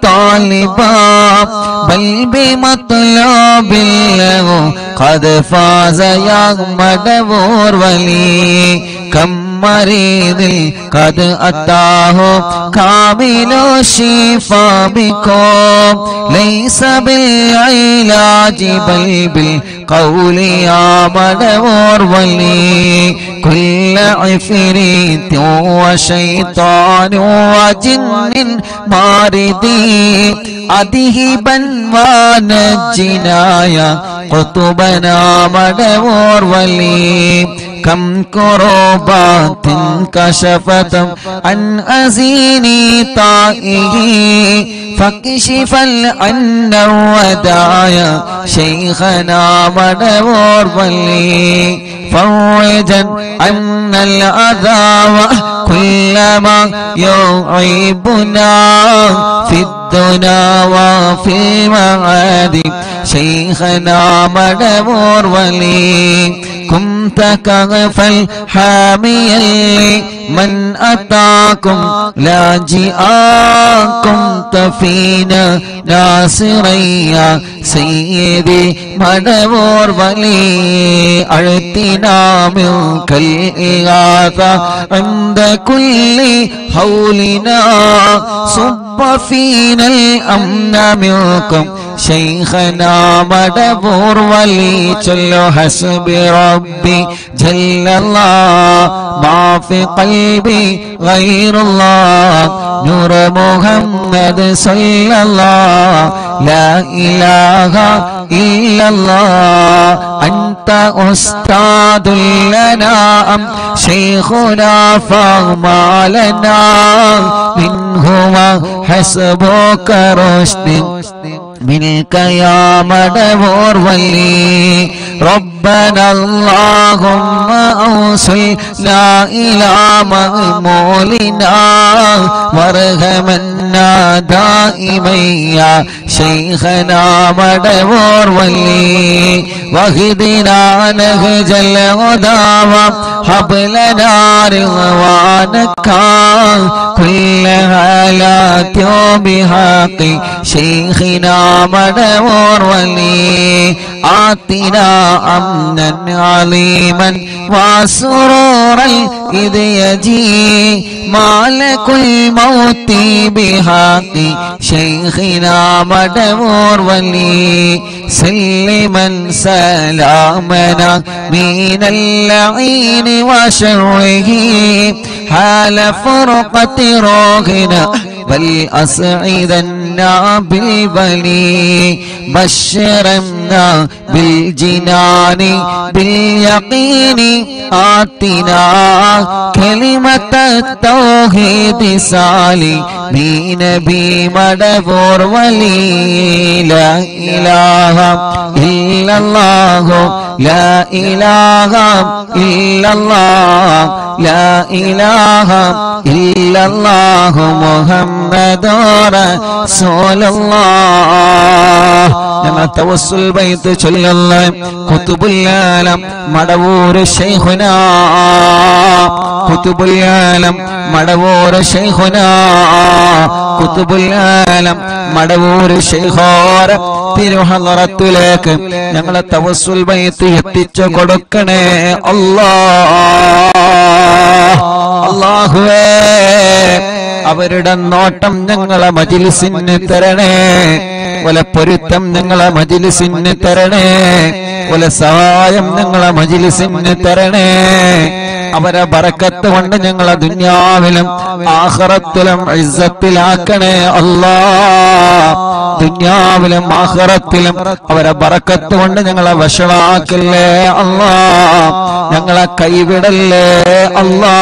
طالبا بل بمطلوب له قد فاز يا مدبور ولي كم مريض قد أتاه كامل الشفاء بكم ليس بالعلاج بل بالقول يا مدور ولي كل عفريت وشيطان وجن ماردي أذهبا ونجنا يا قطبنا مدور ولي كم كروبات كشفت عن أزيني طائه فاكشف عنا ودايا شيخنا مدور ولي فرجا عنا الأذى كل ما يعيبنا في الدنا وفي المعاد شيخنا مدبور ولي كنت كغفا حاميا من أتاكم لاجئا كنت فينا ناصريا سيدي مدبور ولي أعطنا منك الإغاثة عند كل حولنا صب فينا الأمن منكم شيخنا مدبور ولي جل حسب ربي جل الله ما في قلبي غير الله نور محمد صلى الله لا إله إلا الله أنت أستاذ لنا أم شيخنا فاغمى لنا منهما حسبك رشد منك يا مدبور ولي ربنا اللهم أوصلنا إلى مغمولنا وارحمنا دائما يا شيخنا مدبور ولي واهدنا نهج الهدى وهب لنا رضوانك كل هالات بحق شيخنا مدبور ولي آتنا أمنا عظيما وسرورا إذ يجي مالك الموت بحق شيخنا مدبور ولي سلما سلامنا من اللعين وشره حال فرقة روحنا بل أسعدنا بالبلي بشرنا بالجنان باليقين آتنا كلمة التوحيد سالي بنبي مدبور ولي لا إله إلا الله لا إله إلا الله لا إله إلا الله محمد رسول الله ഞങ്ങൾ തവസ്സുൽ ബൈത്ത് ചൊല്ലുന്ന കുത്തുബുല്ലാലം മടവൂർ ശൈഖുന കുത്തുബുല്ലാലം മടവൂർ ശൈഖുന കുത്തുബുല്ലാലം മടവൂര് ഷെയ്ഖോര തിരുഹറത്തിലേക്ക് ഞങ്ങളെ തവസുൽ ബൈത്ത് എത്തിച്ചു കൊടുക്കണേ അല്ലാ അള്ളാഹുവേ അവരുടെ നോട്ടം ഞങ്ങളെ മജിലിസിന് തരണേ ഒല പൊരുത്തം ഞങ്ങളെ മജിലിസിന് തരണേ ഒല സഹായം ഞങ്ങളെ മജിലിസിന് തരണേ അവരെ ബറക്കത്ത് കൊണ്ട് ഞങ്ങളെ ദുന്യാവിലും ആഹ്റത്തിലും ഇസ്സത്തിലാക്കണേ അല്ലാ ദുന്യാവിലും ആഹ്റത്തിലും അവരെ ബറക്കത്ത് കൊണ്ട് ഞങ്ങളെ വഷളാക്കല്ലേ അല്ലാ ഞങ്ങളെ കൈവിടല്ലേ അല്ലാ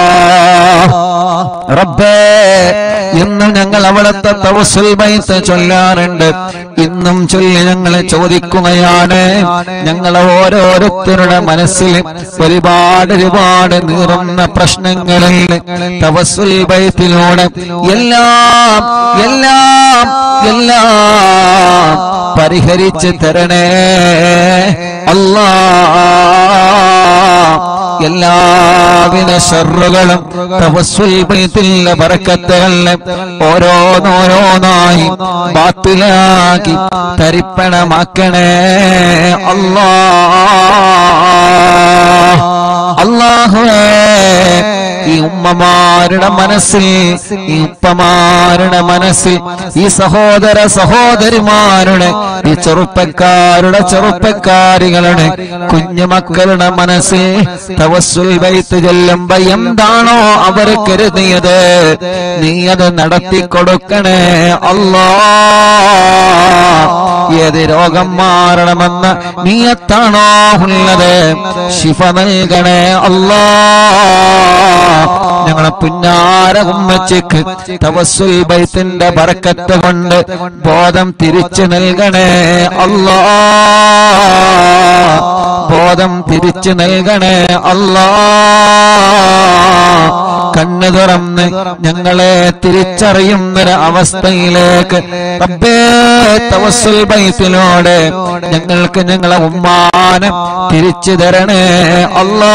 റബ്ബേ ഇന്നും ഞങ്ങൾ അവിടുത്തെ തവസുൽ ബൈത്ത് ചൊല്ലാറുണ്ട് ഇന്നും ചൊല്ലി ഞങ്ങൾ ചോദിക്കുകയാണ് ഞങ്ങളെ ഓരോരുത്തരുടെ മനസ്സിൽ ഒരുപാട് ഒരുപാട് നീറുന്ന പ്രശ്നങ്ങളിൽ തവസുൽ ബൈത്തിലൂടെ എല്ലാം എല്ലാം എല്ലാം പരിഹരിച്ച് തരണേ അല്ലാ എല്ലാവിധ ഷറുകളും തവസ്സുൽ ബൈത്തിലെ ബറക്കത്തുകളിലെ ഓരോന്നോരോന്നായി ബാത്തിലാക്കി തരിപ്പണമാക്കണേ അല്ലാ അല്ലാഹുവേ ഈ ഉമ്മമാരുടെ മനസ്സിൽ ഈ ഉപ്പമാരുടെ മനസ്സിൽ ഈ സഹോദര സഹോദരിമാരുടെ ഈ ചെറുപ്പക്കാരുടെ ചെറുപ്പക്കാരികളുടെ കുഞ്ഞുമക്കളുടെ മനസ്സിൽ തവസ്സുൽ ബൈത്ത് ചെല്ലുമ്പോ എന്താണോ അവർ കരുതിയത് നീ അത് നടത്തി കൊടുക്കണേ അല്ലാ ഏത് രോഗം മാറണമെന്ന് നീയത്താണോ ഉള്ളത് ശിഫ നൽകണേ അല്ലാ ഞങ്ങളെ പുന്നാര ഉമ്മച്ചക്ക് തവസ്സുൽ ബൈത്തിന്റെ ബറക്കത്ത് കൊണ്ട് ബോധം തിരിച്ചു നൽകണേ അല്ലാ ബോധം തിരിച്ചു നൽകണേ അല്ലാ കണ്ണു തുറന്ന് ഞങ്ങളെ തിരിച്ചറിയുന്നൊരു അവസ്ഥയിലേക്ക് റബ്ബേ തവസ്സുൽ ബൈത്തിലൂടെ ഞങ്ങൾക്ക് ഞങ്ങളെ ഉമ്മാനം തിരിച്ചു തരണേ അല്ലാ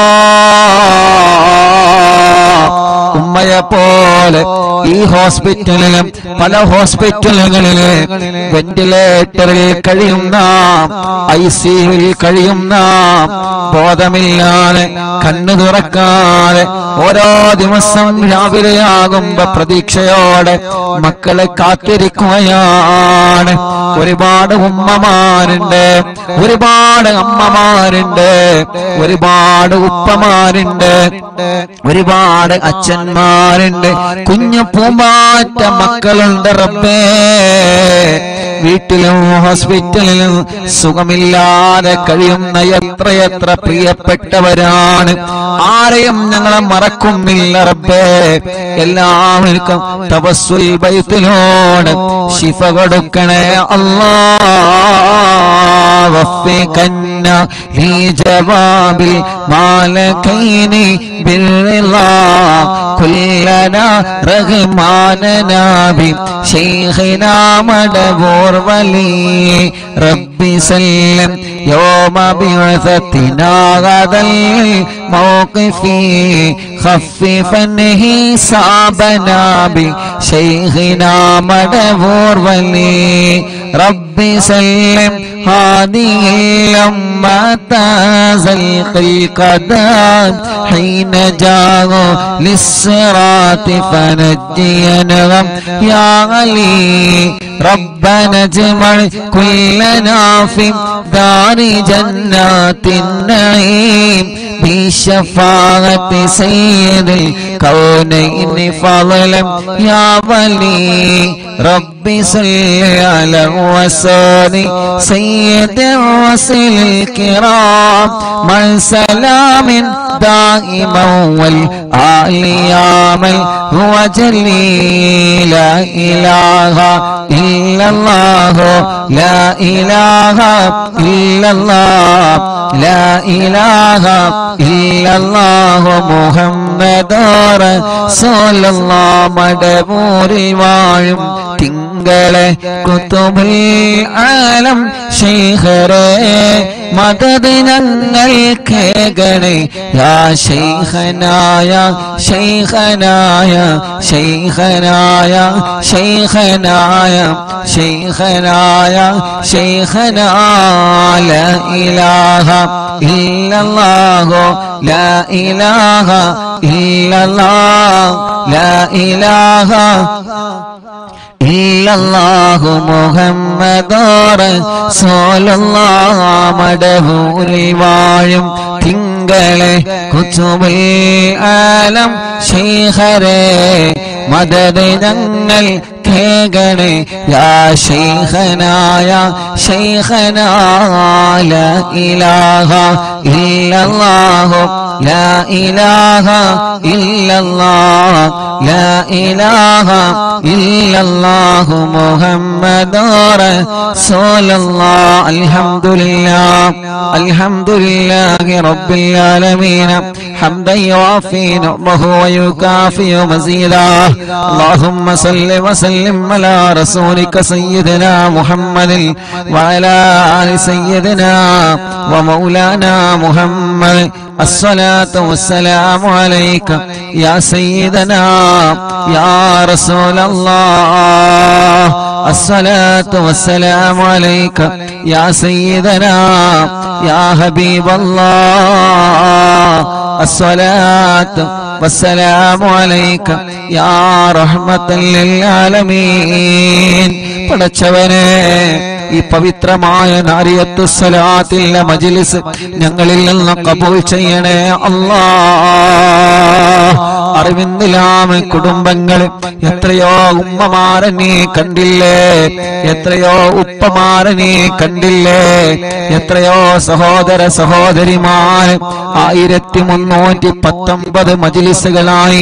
ഉമ്മയെ പോലെ ഈ ഹോസ്പിറ്റലിലും പല ഹോസ്പിറ്റലുകളിലെ വെന്റിലേറ്ററിൽ കഴിയുന്ന ഐ സിയുവിൽ കഴിയുന്ന ബോധമില്ലാതെ കണ്ണു തുറക്കാതെ ഓരോ ദിവസം രാവിലെയാകുമ്പോ പ്രതീക്ഷയോടെ മക്കളെ കാത്തിരിക്കുകയാണ് ഒരുപാട് ഉമ്മമാരുണ്ട് ഒരുപാട് അമ്മമാരുണ്ട് ഒരുപാട് ഉപ്പമാരുണ്ട് ഒരുപാട് അച്ഛന്മാരുണ്ട് കുഞ്ഞു പൂമ്പാറ്റ മക്കളുണ്ട് റബ്ബേ വീട്ടിലും ഹോസ്പിറ്റലിലും സുഖമില്ലാതെ കഴിയുന്ന എത്രയെത്ര പ്രിയപ്പെട്ടവരാണ് ആരെയും ഞങ്ങളെ മറക്കുന്നില്ല റബ്ബേ എല്ലാവർക്കും തപസ്സുൽ ബൈത്തിലോട് ശിഫ കൊടുക്കണേ അല്ലാ وفقنا لجواب المالكين بالرضا كلنا رغماننا بشيخنا مدبور ولي ربي سلم يوم بعثتنا غدا الموقف خففا حسابنا بشيخنا مدبور ولي ربي سلم هذه الأمة زلق القدام حين جاءوا للصراط فنجينهم يا علي ربنا اجمع كلنا في دار جنات النعيم بشفاعة سيد الكونين فضلا يا ولي ربي صل على وسال سيد الرسل الكرام مع سلام دائما والآل يامل هو جلي لا إله إلا الله لا إله إلا الله لا إله إلا الله محمد رسول الله മടമൂരിൽ വാഴും തിങ്കളെ കുത്തുബുൽ ആലം ശൈഖറെ മദത് ഞങ്ങൾ കേകണേ യാ ശൈഖനായ ശൈഖനായ ശൈഖനായ ശൈഖനായ ശൈഖനായ ശൈഖനായ ഇലാഹ ഇല്ലല്ലാഹു ലാ ഇലാഹ ഇല്ലല്ലാഹ് ലാ ഇലാഹ ഇല്ലല്ലാഹു മുഹമ്മദ് മടഹൂരിൽ വാഴും തിങ്കളെ കുച്ചുബിൽ ആലം ശൈഖരേ മദത് ഞങ്ങൾ കേകണേ യാ ശൈഖനായ ശൈഖനാല ഇലാഹ ഇല്ലല്ലാഹു ലാ ഇലാഹ ഇല്ലല്ലാഹ് ലാ ഇലാഹ ഇല്ലല്ലാഹു മുഹമ്മദ് റസൂലുള്ളാഹ് അൽഹംദുലില്ലാഹ് അൽഹംദുലില്ലാഹി റബ്ബിൽ ആലമീൻ حمدا يوافي نعمه ويكافئ مزيدا اللهم صل وسلم على رسولك سيدنا محمد وعلى آل سيدنا ومولانا محمد الصلاة والسلام عليك يا سيدنا يا رسول الله الصلاة والسلام عليك يا سيدنا يا حبيب الله الصلاة والسلام عليك يا رحمة للعالمين പടച്ചവനെ ഈ പവിത്രമായ നാരിയത്ത് സ്വലാത്തിലെ മജിലിസ് ഞങ്ങളിൽ നിന്ന് കബൂൽ ചെയ്യണേ അല്ലാ അറിവിന്ദിലാമ കുടുംബങ്ങൾ എത്രയോ ഉമ്മമാരെ നീ കണ്ടില്ലേ എത്രയോ ഉപ്പമാരെ നീ കണ്ടില്ലേ എത്രയോ സഹോദര സഹോദരിമാർ ആയിരത്തി മുന്നൂറ്റി പത്തൊമ്പത് മജിലിസുകളായി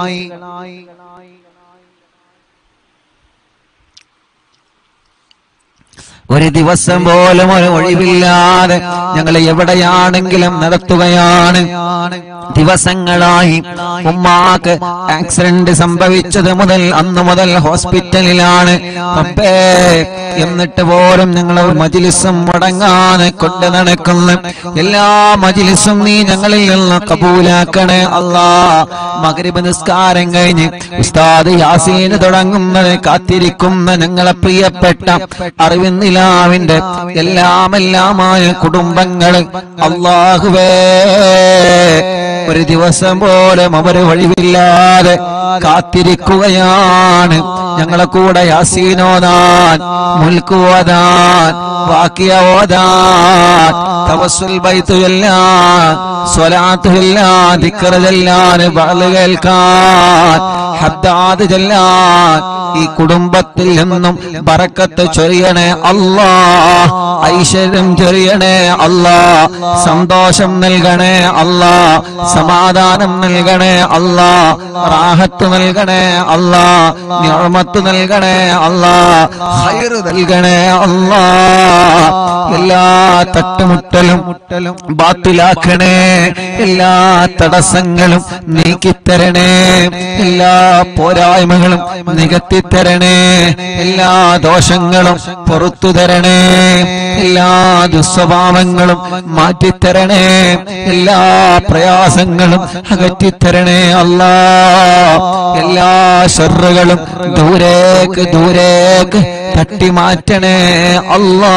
ഒരു ദിവസം പോലും ഒരു ഒഴിവില്ലാതെ ഞങ്ങൾ എവിടെയാണെങ്കിലും നടത്തുകയാണ് ദിവസങ്ങളായി ഉമ്മാക്ക് ആക്സിഡന്റ് സംഭവിച്ചത് മുതൽ അന്ന് മുതൽ ഹോസ്പിറ്റലിലാണ് പപ്പേ എന്നിട്ട് പോലും ഞങ്ങൾ മജിലിസും മുടങ്ങാതെ കൊണ്ട് നടക്കുന്നു എല്ലാ മജിലിസും നീ ഞങ്ങളിൽ നിന്ന് കബൂലാക്കണേ അല്ലാ മകരിബ് നിസ്കാരം കഴിഞ്ഞ് ഉസ്താദ് യാസീന് തുടങ്ങുന്നത് കാത്തിരിക്കുന്ന ഞങ്ങളെ പ്രിയപ്പെട്ട അറിവിന്നിലാവിന്റെ എല്ലാം എല്ലാമായ കുടുംബങ്ങൾ അള്ളാഹുവേ ഒരു ദിവസം പോലും അവർ വഴിവില്ലാതെ കാത്തിരിക്കുകയാണ് ഞങ്ങളെ കൂടെ യാസീനോദാൻ മുൽക്കുവതാൻ വാക്കിയ ഓതാൻ തവസുൽ ബൈത്തു എല്ലാം സ്വലാത്ത് എല്ലാം ദിക്കറ് ചെല്ലാൻ ബാല് കേൾക്കാൻ ഹദ്ദാദ് ചെല്ലാൻ ഈ കുടുംബത്തിൽ നിന്നും ബറക്കത്ത് ചൊരിയണേ അല്ലാ ഐശ്വര്യം ചൊരിയണേ അല്ലാ സന്തോഷം നൽകണേ അല്ലാ സമാധാനം നൽകണേ അല്ലാ റാഹത്ത് നൽകണേ അല്ലാ ഞാമത്ത് നൽകണേ അല്ലാ ഹൈറ് നൽകണേ അല്ലാ എല്ലാ തട്ടുമുട്ടലും ബാത്തിലാക്കണേ എല്ലാ തടസ്സങ്ങളും നീക്കിത്തരണേ എല്ലാ പോരായ്മകളും നികത്തിത്തരണേ എല്ലാ ദോഷങ്ങളും പുറത്തു തരണേ എല്ലാ ദുസ്വഭാവങ്ങളും മാറ്റിത്തരണേ എല്ലാ പ്രയാസങ്ങളും അകറ്റിത്തരണേ അല്ലാ എല്ലാ ഷറുകളും ദൂരേക്ക് ദൂരേക്ക് തട്ടി മാറ്റണേ അല്ലാ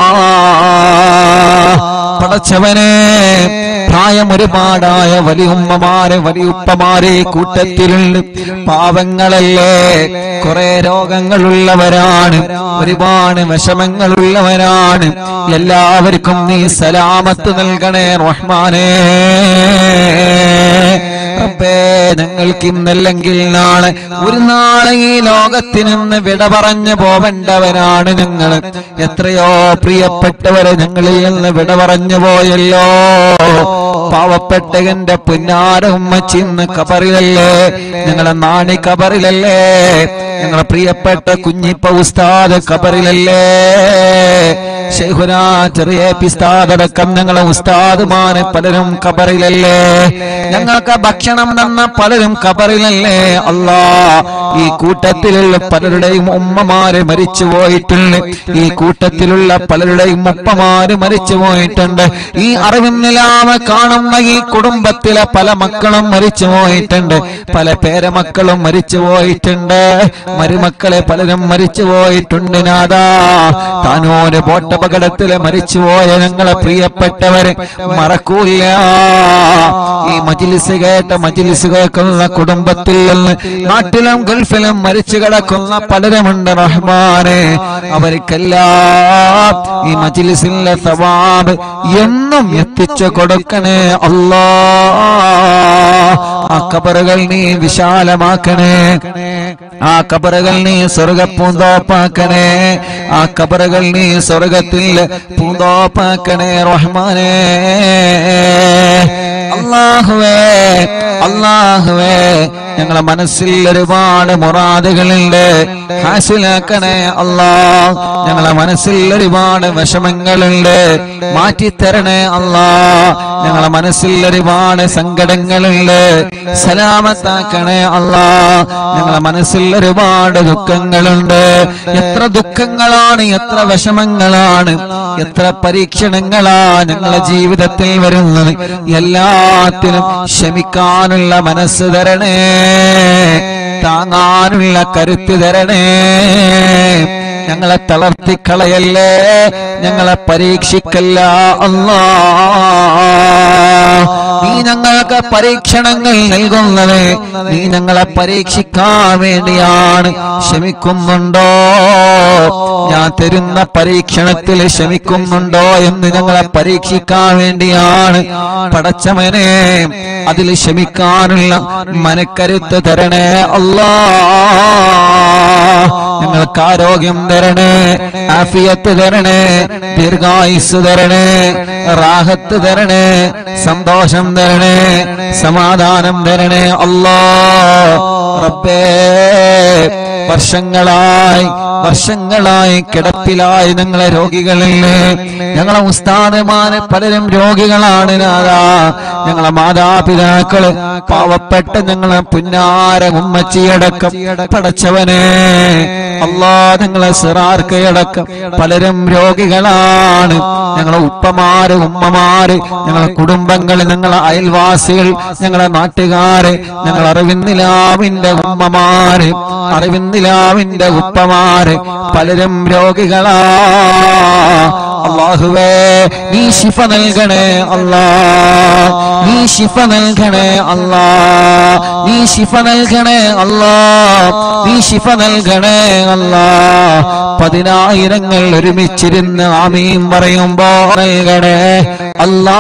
പടച്ചവനെ പ്രായം ഒരുപാടായ വലിയുമ്മമാരെ വലിയുപ്പമാരെ കൂട്ടത്തിലുണ്ട് പാവങ്ങളല്ലേ കുറെ രോഗങ്ങളുള്ളവരാണ് ഒരുപാട് വിഷമങ്ങളുള്ളവരാണ് എല്ലാവർക്കും നീ സലാമത്ത് നൽകണേ റഹ്മാനേ റബ്ബേ ഞങ്ങൾക്ക് ഇന്നല്ലെങ്കിൽ നാളെ ഒരു നാളെ ഈ ലോകത്തിൽ നിന്ന് വിട പറഞ്ഞു പോവേണ്ടവരാണ് ഞങ്ങൾ എത്രയോ പ്രിയപ്പെട്ടവരെ ഞങ്ങളിൽ നിന്ന് വിട പറഞ്ഞു പോയല്ലോ പാവപ്പെട്ട എന്റെ പുന്നാര ഉമ്മച്ചിന്ന് കബറിലല്ലേ ഞങ്ങളെ നാണി കബറിലല്ലേ ഞങ്ങളെ പ്രിയപ്പെട്ട കുഞ്ഞിപ്പ ഉസ്താദ് ഖബറിലല്ലേ ശൈഖുനാ ചെറിയ പിസ്താദടക്കം ഞങ്ങളെ ഉസ്താദുമാരെ പലരും ഖബറിലല്ലേ ഞങ്ങൾക്ക് ഭക്ഷണം തന്ന പലരും ഖബറിലല്ലേ അല്ലാ ഈ കൂട്ടത്തിലുള്ള പലരുടെയും ഉമ്മമാര് മരിച്ചു പോയിട്ടുണ്ട് ഈ കൂട്ടത്തിലുള്ള പലരുടെയും ഉപ്പമാര് മരിച്ചു പോയിട്ടുണ്ട് ഈ അറിവിന്നിലാമ കാണുന്ന ഈ കുടുംബത്തിലെ പല മക്കളും മരിച്ചു പോയിട്ടുണ്ട് പല പേരമക്കളും മരിച്ചു പോയിട്ടുണ്ട് മരുമക്കളെ പലരും മരിച്ചു പോയിട്ടുണ്ട് നാദാ താനോര് ബോട്ടപകടത്തില് മരിച്ചുപോയ ഞങ്ങളെ പ്രിയപ്പെട്ടവരെ മറക്കൂല ഈ മജിലിസ് കേട്ട മജിലിസ് കേൾക്കുന്ന കുടുംബത്തിൽ നിന്ന് നാട്ടിലും ഗൾഫിലും മരിച്ചു കിടക്കുന്ന പലരുമുണ്ട് റഹ്മാനെ അവർക്കെല്ലാം ഈ മജിലിസിലെ സവാബ് എന്നും എത്തിച്ചു കൊടുക്കണേ അല്ലാ ആ കബറുകൾ നീ വിശാലമാക്കണേ ആ കബറുകൾ നീ സ്വർഗ പൂന്തോപ്പാക്കണേ ആ കബറുകൾ നീ സ്വർഗത്തിൽ പൂന്തോപ്പാക്കണേ റഹ്മാനേ അള്ളാഹുവേ അള്ളാഹുവേ ഞങ്ങളെ മനസ്സിൽ ഒരുപാട് മുറാദുകളുണ്ട് ഹാസിലാക്കണേ അല്ലാ ഞങ്ങളെ മനസ്സിൽ ഒരുപാട് വിഷമങ്ങളുണ്ട് മാറ്റിത്തരണേ അല്ലാ ഞങ്ങളെ മനസ്സിൽ ഒരുപാട് സങ്കടങ്ങളുണ്ട് സലാമത്താക്കണേ അല്ലാ ഞങ്ങളെ മനസ്സിൽ ഒരുപാട് ദുഃഖങ്ങളുണ്ട് എത്ര ദുഃഖങ്ങളാണ് എത്ര വിഷമങ്ങളാണ് എത്ര പരീക്ഷണങ്ങളാ ഞങ്ങളെ ജീവിതത്തിൽ വരുന്നത് എല്ലാത്തിനും ക്ഷമിക്കാനുള്ള മനസ്സ് തരണേ താങ്ങാനുള്ള കരുത്ത് തരണേ ഞങ്ങളെ തളർത്തിക്കളയല്ലേ ഞങ്ങളെ പരീക്ഷിക്കല്ല അല്ലാ നീ ഞങ്ങൾക്ക് പരീക്ഷണങ്ങൾ നൽകുന്നത് നീ ഞങ്ങളെ പരീക്ഷിക്കാൻ വേണ്ടിയാണ് ക്ഷമിക്കുന്നുണ്ടോ ഞാൻ തരുന്ന പരീക്ഷണത്തിൽ ക്ഷമിക്കുന്നുണ്ടോ എന്ന് ഞങ്ങളെ പരീക്ഷിക്കാൻ വേണ്ടിയാണ് പടച്ചവനെ അതിൽ ക്ഷമിക്കാനുള്ള മനക്കരുത്ത് തരണേ അല്ലാ ഞങ്ങൾക്ക് ആരോഗ്യം തരണേ ആഫിയത്ത് തരണേ ദീർഘായുസ് തരണേ റാഹത്ത് തരണേ സന്തോഷം തരണേ സമാധാനം തരണേ അല്ലാ റബ്ബേ വർഷങ്ങളായി വർഷങ്ങളായി കിടപ്പിലായി ഞങ്ങളെ രോഗികളില്ലേ ഞങ്ങളെ ഉസ്താദമാരെ പലരും രോഗികളാണ് നാദാ ഞങ്ങളെ മാതാപിതാക്കള് പാവപ്പെട്ട ഞങ്ങളെ പുന്നാര ഉമ്മച്ചിയടക്കം പടച്ചവനെ അല്ലാ ഞങ്ങളെ സിറാർക്കയടക്കം പലരും രോഗികളാണ് ഞങ്ങളെ ഉപ്പമാര് ഉമ്മമാര് ഞങ്ങളെ കുടുംബങ്ങൾ ഞങ്ങളെ അയൽവാസികൾ ഞങ്ങളെ നാട്ടുകാര് ഞങ്ങൾ അറിവിന്ദിലാവിന്റെ ഉമ്മമാര് അറിവിന്ദിലാവിന്റെ ഉപ്പമാര് പലരും രോഗികളാ അള്ളാഹുവേ നീ ശിഫ നൽകണേ അല്ലാ നീ ശിഫ നൽകണേ അല്ലാ നീ ശിഫ നൽകണേ അല്ലാ നീ ശിഫ നൽകണേ അല്ലാ പതിനായിരങ്ങൾ ഒരുമിച്ചിരുന്ന് ആമീൻ പറയുമ്പോ നൽകണേ അല്ലാ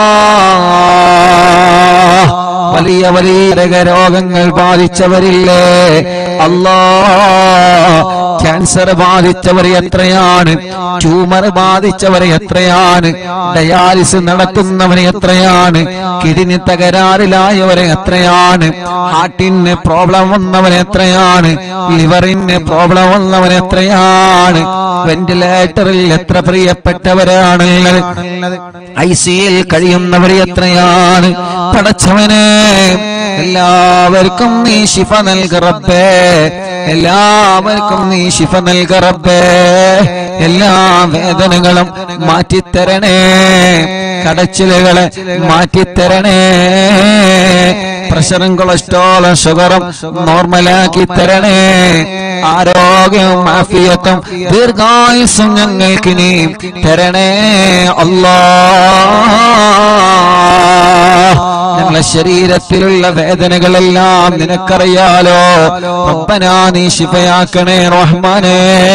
വലിയ വലിയ രോഗങ്ങൾ ബാധിച്ചവരില്ലേ അല്ലാ ക്യാൻസർ ബാധിച്ചവർ എത്രയാണ് ട്യൂമർ ബാധിച്ചവർ എത്രയാണ് ഡയാലിസ് നടത്തുന്നവർ എത്രയാണ് കിഡ്നി തകരാറിലായവർ എത്രയാണ് ഹാർട്ടിന് പ്രോബ്ലം വന്നവർ എത്രയാണ് ലിവറിന് പ്രോബ്ലം വന്നവർ എത്രയാണ് വെന്റിലേറ്ററിൽ എത്ര പ്രിയപ്പെട്ടവരാണുള്ളത് ഐ സിയിൽ കഴിയുന്നവർ എത്രയാണ് പടച്ചവനെ എല്ലാവർക്കും നീ ശിഫ നൽക റബ്ബേ എല്ലാവർക്കും നീ ശിഫ നൽക റബ്ബേ എല്ലാ വേദനകളും മാറ്റിത്തരണേ കടച്ചിലുകളെ മാറ്റിത്തരണേ പ്രഷറും കൊളസ്ട്രോളും ഷുഗറും നോർമലാക്കി തരണേ ആരോഗ്യവും ആഫിയത്തും ദീർഘായുസും ഞങ്ങൾക്ക് നീ തരണേ അല്ലാ ഞങ്ങളെ ശരീരത്തിലുള്ള വേദനകളെല്ലാം നിനക്കറിയാലോ റബ്ബനാ നീ ശിഫയാക്കണേ റഹ്മാനേ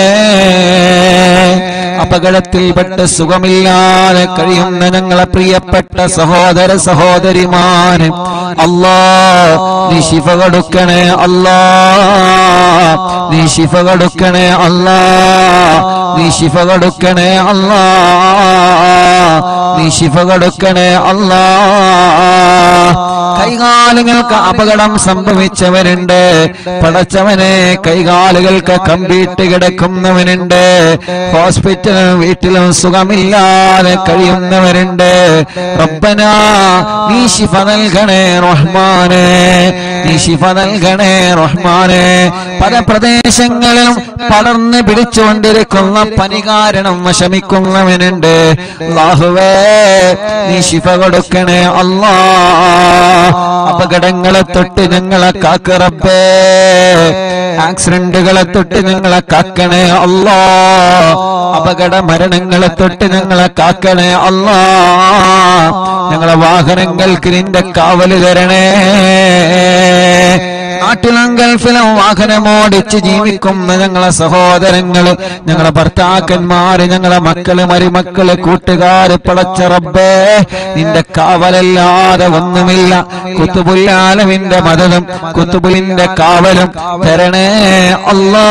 അപകടത്തിൽപ്പെട്ട് സുഖമില്ലാതെ കഴിയുന്ന ഞങ്ങളെ പ്രിയപ്പെട്ട സഹോദര സഹോദരിമാന് അല്ലാ നീ ശിഫ കൊടുക്കണേ അല്ലാ നീ ശിഫ കൊടുക്കണേ അല്ലാ നീ ശിഫ കൊടുക്കണേ അല്ലാ നീ ശിഫ കൊടുക്കണേ അല്ലാ കൈകാലുകൾക്ക് അപകടം സംഭവിച്ചവരുണ്ട് പടച്ചവനെ കൈകാലുകൾക്ക് കമ്പിയിട്ട് കിടക്കുന്നവനുണ്ട് ഹോസ്പിറ്റലും വീട്ടിലും സുഖമില്ലാതെ കഴിയുന്നവരുണ്ട് റബ്ബന നീ ശിഫ നൽകണേ റഹ്മാനെ നീ ശിഫ നൽകണേ റഹ്മാനെ പല പ്രദേശങ്ങളിലും പടർന്ന് പിടിച്ചുകൊണ്ടിരിക്കുന്ന പനി കാരണം വിഷമിക്കുന്നവനുണ്ട് അല്ലാഹുവേ നീ ശിഫ കൊടുക്കണേ അല്ലാ അപകടങ്ങളെ തൊട്ട് ഞങ്ങളെ കാക്ക റബ്ബേ ആക്സിഡന്റുകളെ തൊട്ട് ഞങ്ങളെ കാക്കണേ അല്ലാ അപകട മരണങ്ങളെ തൊട്ട് ഞങ്ങളെ കാക്കണേ അല്ലാ ഞങ്ങളെ വാഹനങ്ങൾക്ക് നിന്റെ കാവല് തരണേ നാട്ടിലും ഗൾഫിലും വാഹനമോടിച്ച് ജീവിക്കുന്ന ഞങ്ങളെ സഹോദരങ്ങള് ഞങ്ങളെ ഭർത്താക്കന്മാര് ഞങ്ങളെ മക്കള് മരുമക്കള് കൂട്ടുകാര് പടച്ച റബ്ബേ നിന്റെ കാവലല്ലാതെ ഒന്നുമില്ല കുത്തുപുല്ലാലമിന്റെ മതലും കുത്തുപുലിന്റെ കാവലും തരണേ അല്ലാ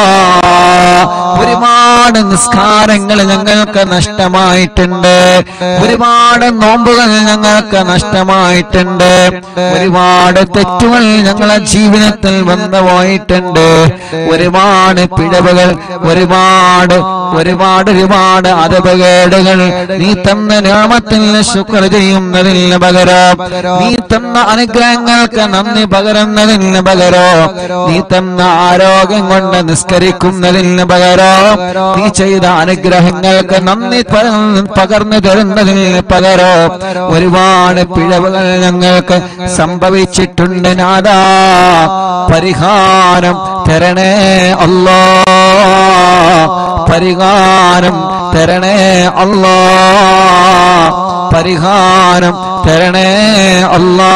ഒരുപാട് നിസ്കാരങ്ങൾ ഞങ്ങൾക്ക് നഷ്ടമായിട്ടുണ്ട് ഒരുപാട് നോമ്പുകൾ ഞങ്ങൾക്ക് നഷ്ടമായിട്ടുണ്ട് ഒരുപാട് തെറ്റുകൾ ഞങ്ങളെ ജീവിതത്തിൽ വന്നു പോയിട്ടുണ്ട് ഒരുപാട് പിഴവുകൾ ഒരുപാട് ഒരുപാട് ഒരുപാട് അതപകേടുകൾ നീ തന്ന നാമത്തിൽ ശുക്ർ ചെയ്യുന്നതിന് പകരം നീ തന്ന അനുഗ്രഹങ്ങൾക്ക് നന്ദി പകരുന്നതിന് പകരം നീ തന്ന ആരോഗ്യം കൊണ്ട് നിസ്കരിക്കുന്നതിന് പകരം നീ ചെയ്ത അനുഗ്രഹങ്ങൾക്ക് നന്ദി പകർന്ന് പകർന്നു തരുന്നതിന് പകരം ഒരുപാട് പിഴവുകൾ ഞങ്ങൾക്ക് സംഭവിച്ചിട്ടുണ്ട് നാദാ പരിഹാരം തരണേ അല്ലാ പരിഹാരം തരണേ അല്ലാ പരിഹാരം തരണേ അല്ലാ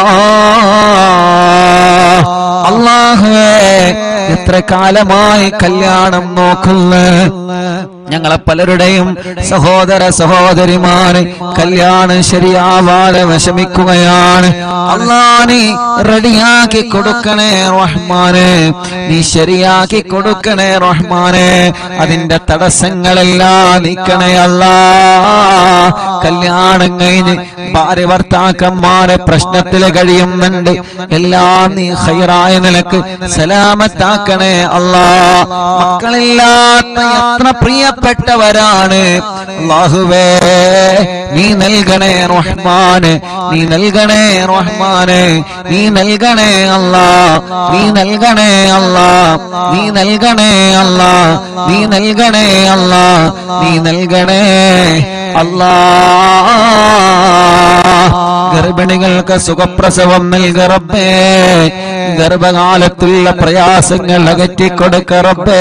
അള്ളാഹുവേ എത്ര കാലമായി കല്യാണം നോക്കുന്നു ഞങ്ങളെ പലരുടെയും സഹോദര സഹോദരിമാര് കല്യാണം ശരിയാവാതെ വിഷമിക്കുകയാണ് അള്ളാ നീ റെഡിയാക്കി കൊടുക്കണേ റഹ്മാനെ നീ ശരിയാക്കി കൊടുക്കണേ റഹ്മാനെ അതിന്റെ തടസ്സങ്ങളെല്ലാം നീക്കണേ അല്ലാ കല്യാണം കഴിഞ്ഞ് ഭാര്യ ഭർത്താക്കന്മാരെ പ്രശ്നത്തിൽ കഴിയുന്നുണ്ട് എല്ലാം നീ ഹൈറായ നിലക്ക് സലാമത്താക്കണേ അല്ലാ മക്കളില്ലാത്ത എത്ര പ്രിയപ്പെട്ടവരാണ് അല്ലാഹുവേ നീ നൽകണേ റഹ്മാന് നീ നൽകണേ റഹ്മാന് നീ നൽകണേ അല്ലാ നീ നൽകണേ അല്ലാ നീ നൽകണേ അല്ലാ നീ നൽകണേ അല്ലാ നീ നൽകണേ അല്ലാ ഗർഭിണികൾക്ക് സുഖപ്രസവം നൽക റബ്ബേ ഗർഭകാലത്തുള്ള പ്രയാസങ്ങൾ അകറ്റിക്കൊടുക്ക റബ്ബേ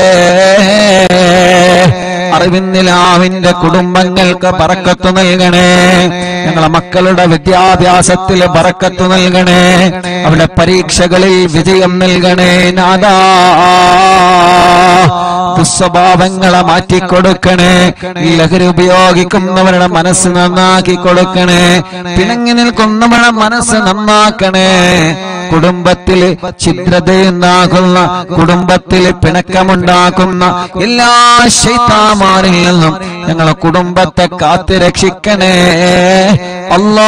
അറിവിന്നിലാവിന്റെ കുടുംബങ്ങൾക്ക് പറക്കത്ത് നൽകണേ ഞങ്ങളെ മക്കളുടെ വിദ്യാഭ്യാസത്തിൽ പറക്കത്ത് നൽകണേ അവിടെ പരീക്ഷകളിൽ വിജയം നൽകണേ നാദാ ദുസ്വഭാവങ്ങളെ മാറ്റിക്കൊടുക്കണേ ലഹരി ഉപയോഗിക്കുന്നവരുടെ മനസ്സ് നന്നാക്കി കൊടുക്കണേ പിണങ്ങി നിൽക്കുന്നവരുടെ മനസ്സ് നന്നാക്കണേ കുടുംബത്തില് ഛിദ്രതയുണ്ടാകുന്ന കുടുംബത്തില് പിണക്കമുണ്ടാക്കുന്ന എല്ലാ ശൈത്താമാരിൽ നിന്നും ഞങ്ങളെ കുടുംബത്തെ കാത്തു രക്ഷിക്കണേ അല്ലാ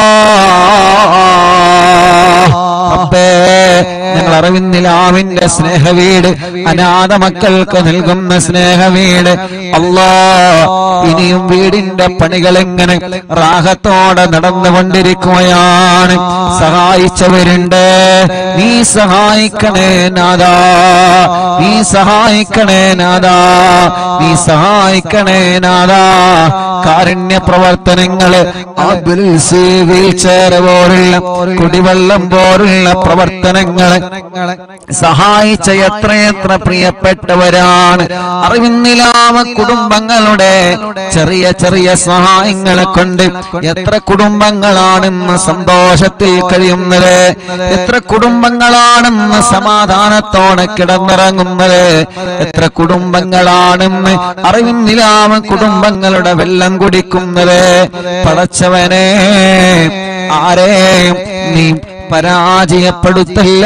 റബ്ബേ ഞങ്ങൾ അറിവിന്നിലാവിന്റെ സ്നേഹവീട് അനാഥ മക്കൾക്ക് നൽകുന്ന സ്നേഹവീട് അല്ലാ ഇനിയും വീടിന്റെ പണികൾ എങ്ങനെ റാഹത്തോടെ നടന്നുകൊണ്ടിരിക്കുകയാണ് സഹായിച്ചവരുണ്ട് നീ സഹായിക്കണേ നാദാ നീ സഹായിക്കണേ നാദാ നീ സഹായിക്കണേ നാദാ കാരുണ്യ പ്രവർത്തനങ്ങള് ആംബുലൻസ് വീൽചെയർ പോലുള്ള കുടിവെള്ളം പോലുള്ള പ്രവർത്തനങ്ങള് സഹായിച്ച എത്രയെത്ര പ്രിയപ്പെട്ടവരാണ് അറിവിന്നിലാമ കുടുംബങ്ങളുടെ ചെറിയ ചെറിയ സഹായങ്ങളെ കൊണ്ട് എത്ര കുടുംബങ്ങളാണെന്ന് സന്തോഷത്തിൽ കഴിയുന്നത് എത്ര കുടുംബങ്ങളാണെന്ന് സമാധാനത്തോടെ കിടന്നിറങ്ങുന്നത് എത്ര കുടുംബങ്ങളാണെന്ന് അറിവിന്നിലാമ കുടുംബങ്ങളുടെ വെള്ളം കുടിക്കുന്നത് പടച്ചവനെ ആരെയും നീ പരാജയപ്പെടുത്തല്ല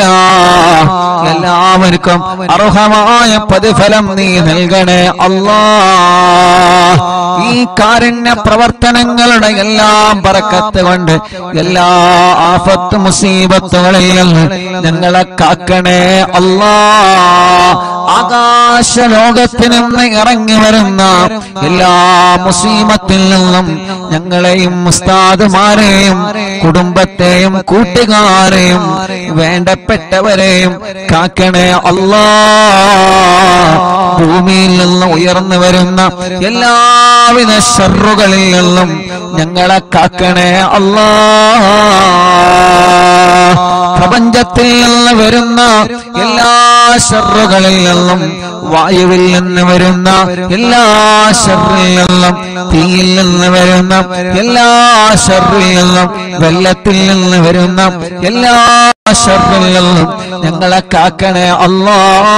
എല്ലാവർക്കും അർഹമായ പ്രതിഫലം നീ നൽകണേ അല്ലാ ഈ കാരുണ്യ പ്രവർത്തനങ്ങളുടെ എല്ലാം പറക്കത്ത് കൊണ്ട് എല്ലാ ആഫത്ത് മുസീബത്തുകളിൽ നിന്ന് ഞങ്ങളെ കാക്കണേ അല്ലാ ആകാശ ലോകത്തിൽ നിന്ന് ഇറങ്ങി വരുന്ന എല്ലാ മുസീബത്തിൽ നിന്നും ഞങ്ങളെയും ഉസ്താദുമാരെയും കുടുംബത്തെയും കൂട്ടുകാരെയും വേണ്ടപ്പെട്ടവരെയും കാക്കണേ അല്ലാ ഭൂമിയിൽ നിന്ന് ഉയർന്നു വരുന്ന എല്ലാവിധ ഷറുകളിൽ നിന്നും ഞങ്ങളെ കാക്കണേ അല്ലാ പ്രപഞ്ചത്തിൽ നിന്ന് വരുന്ന എല്ലാ ഷറുകളിൽ നിന്നും വായുവിൽ നിന്ന് വരുന്ന എല്ലാ ഷറിൽ നിന്നും തീയിൽ നിന്ന് വരുന്ന എല്ലാ ഷറിൽ നിന്നും വെള്ളത്തിൽ നിന്ന് വരുന്ന എല്ലാ ഷറിൽ നിന്നും ഞങ്ങളെ കാക്കണേ അല്ലാ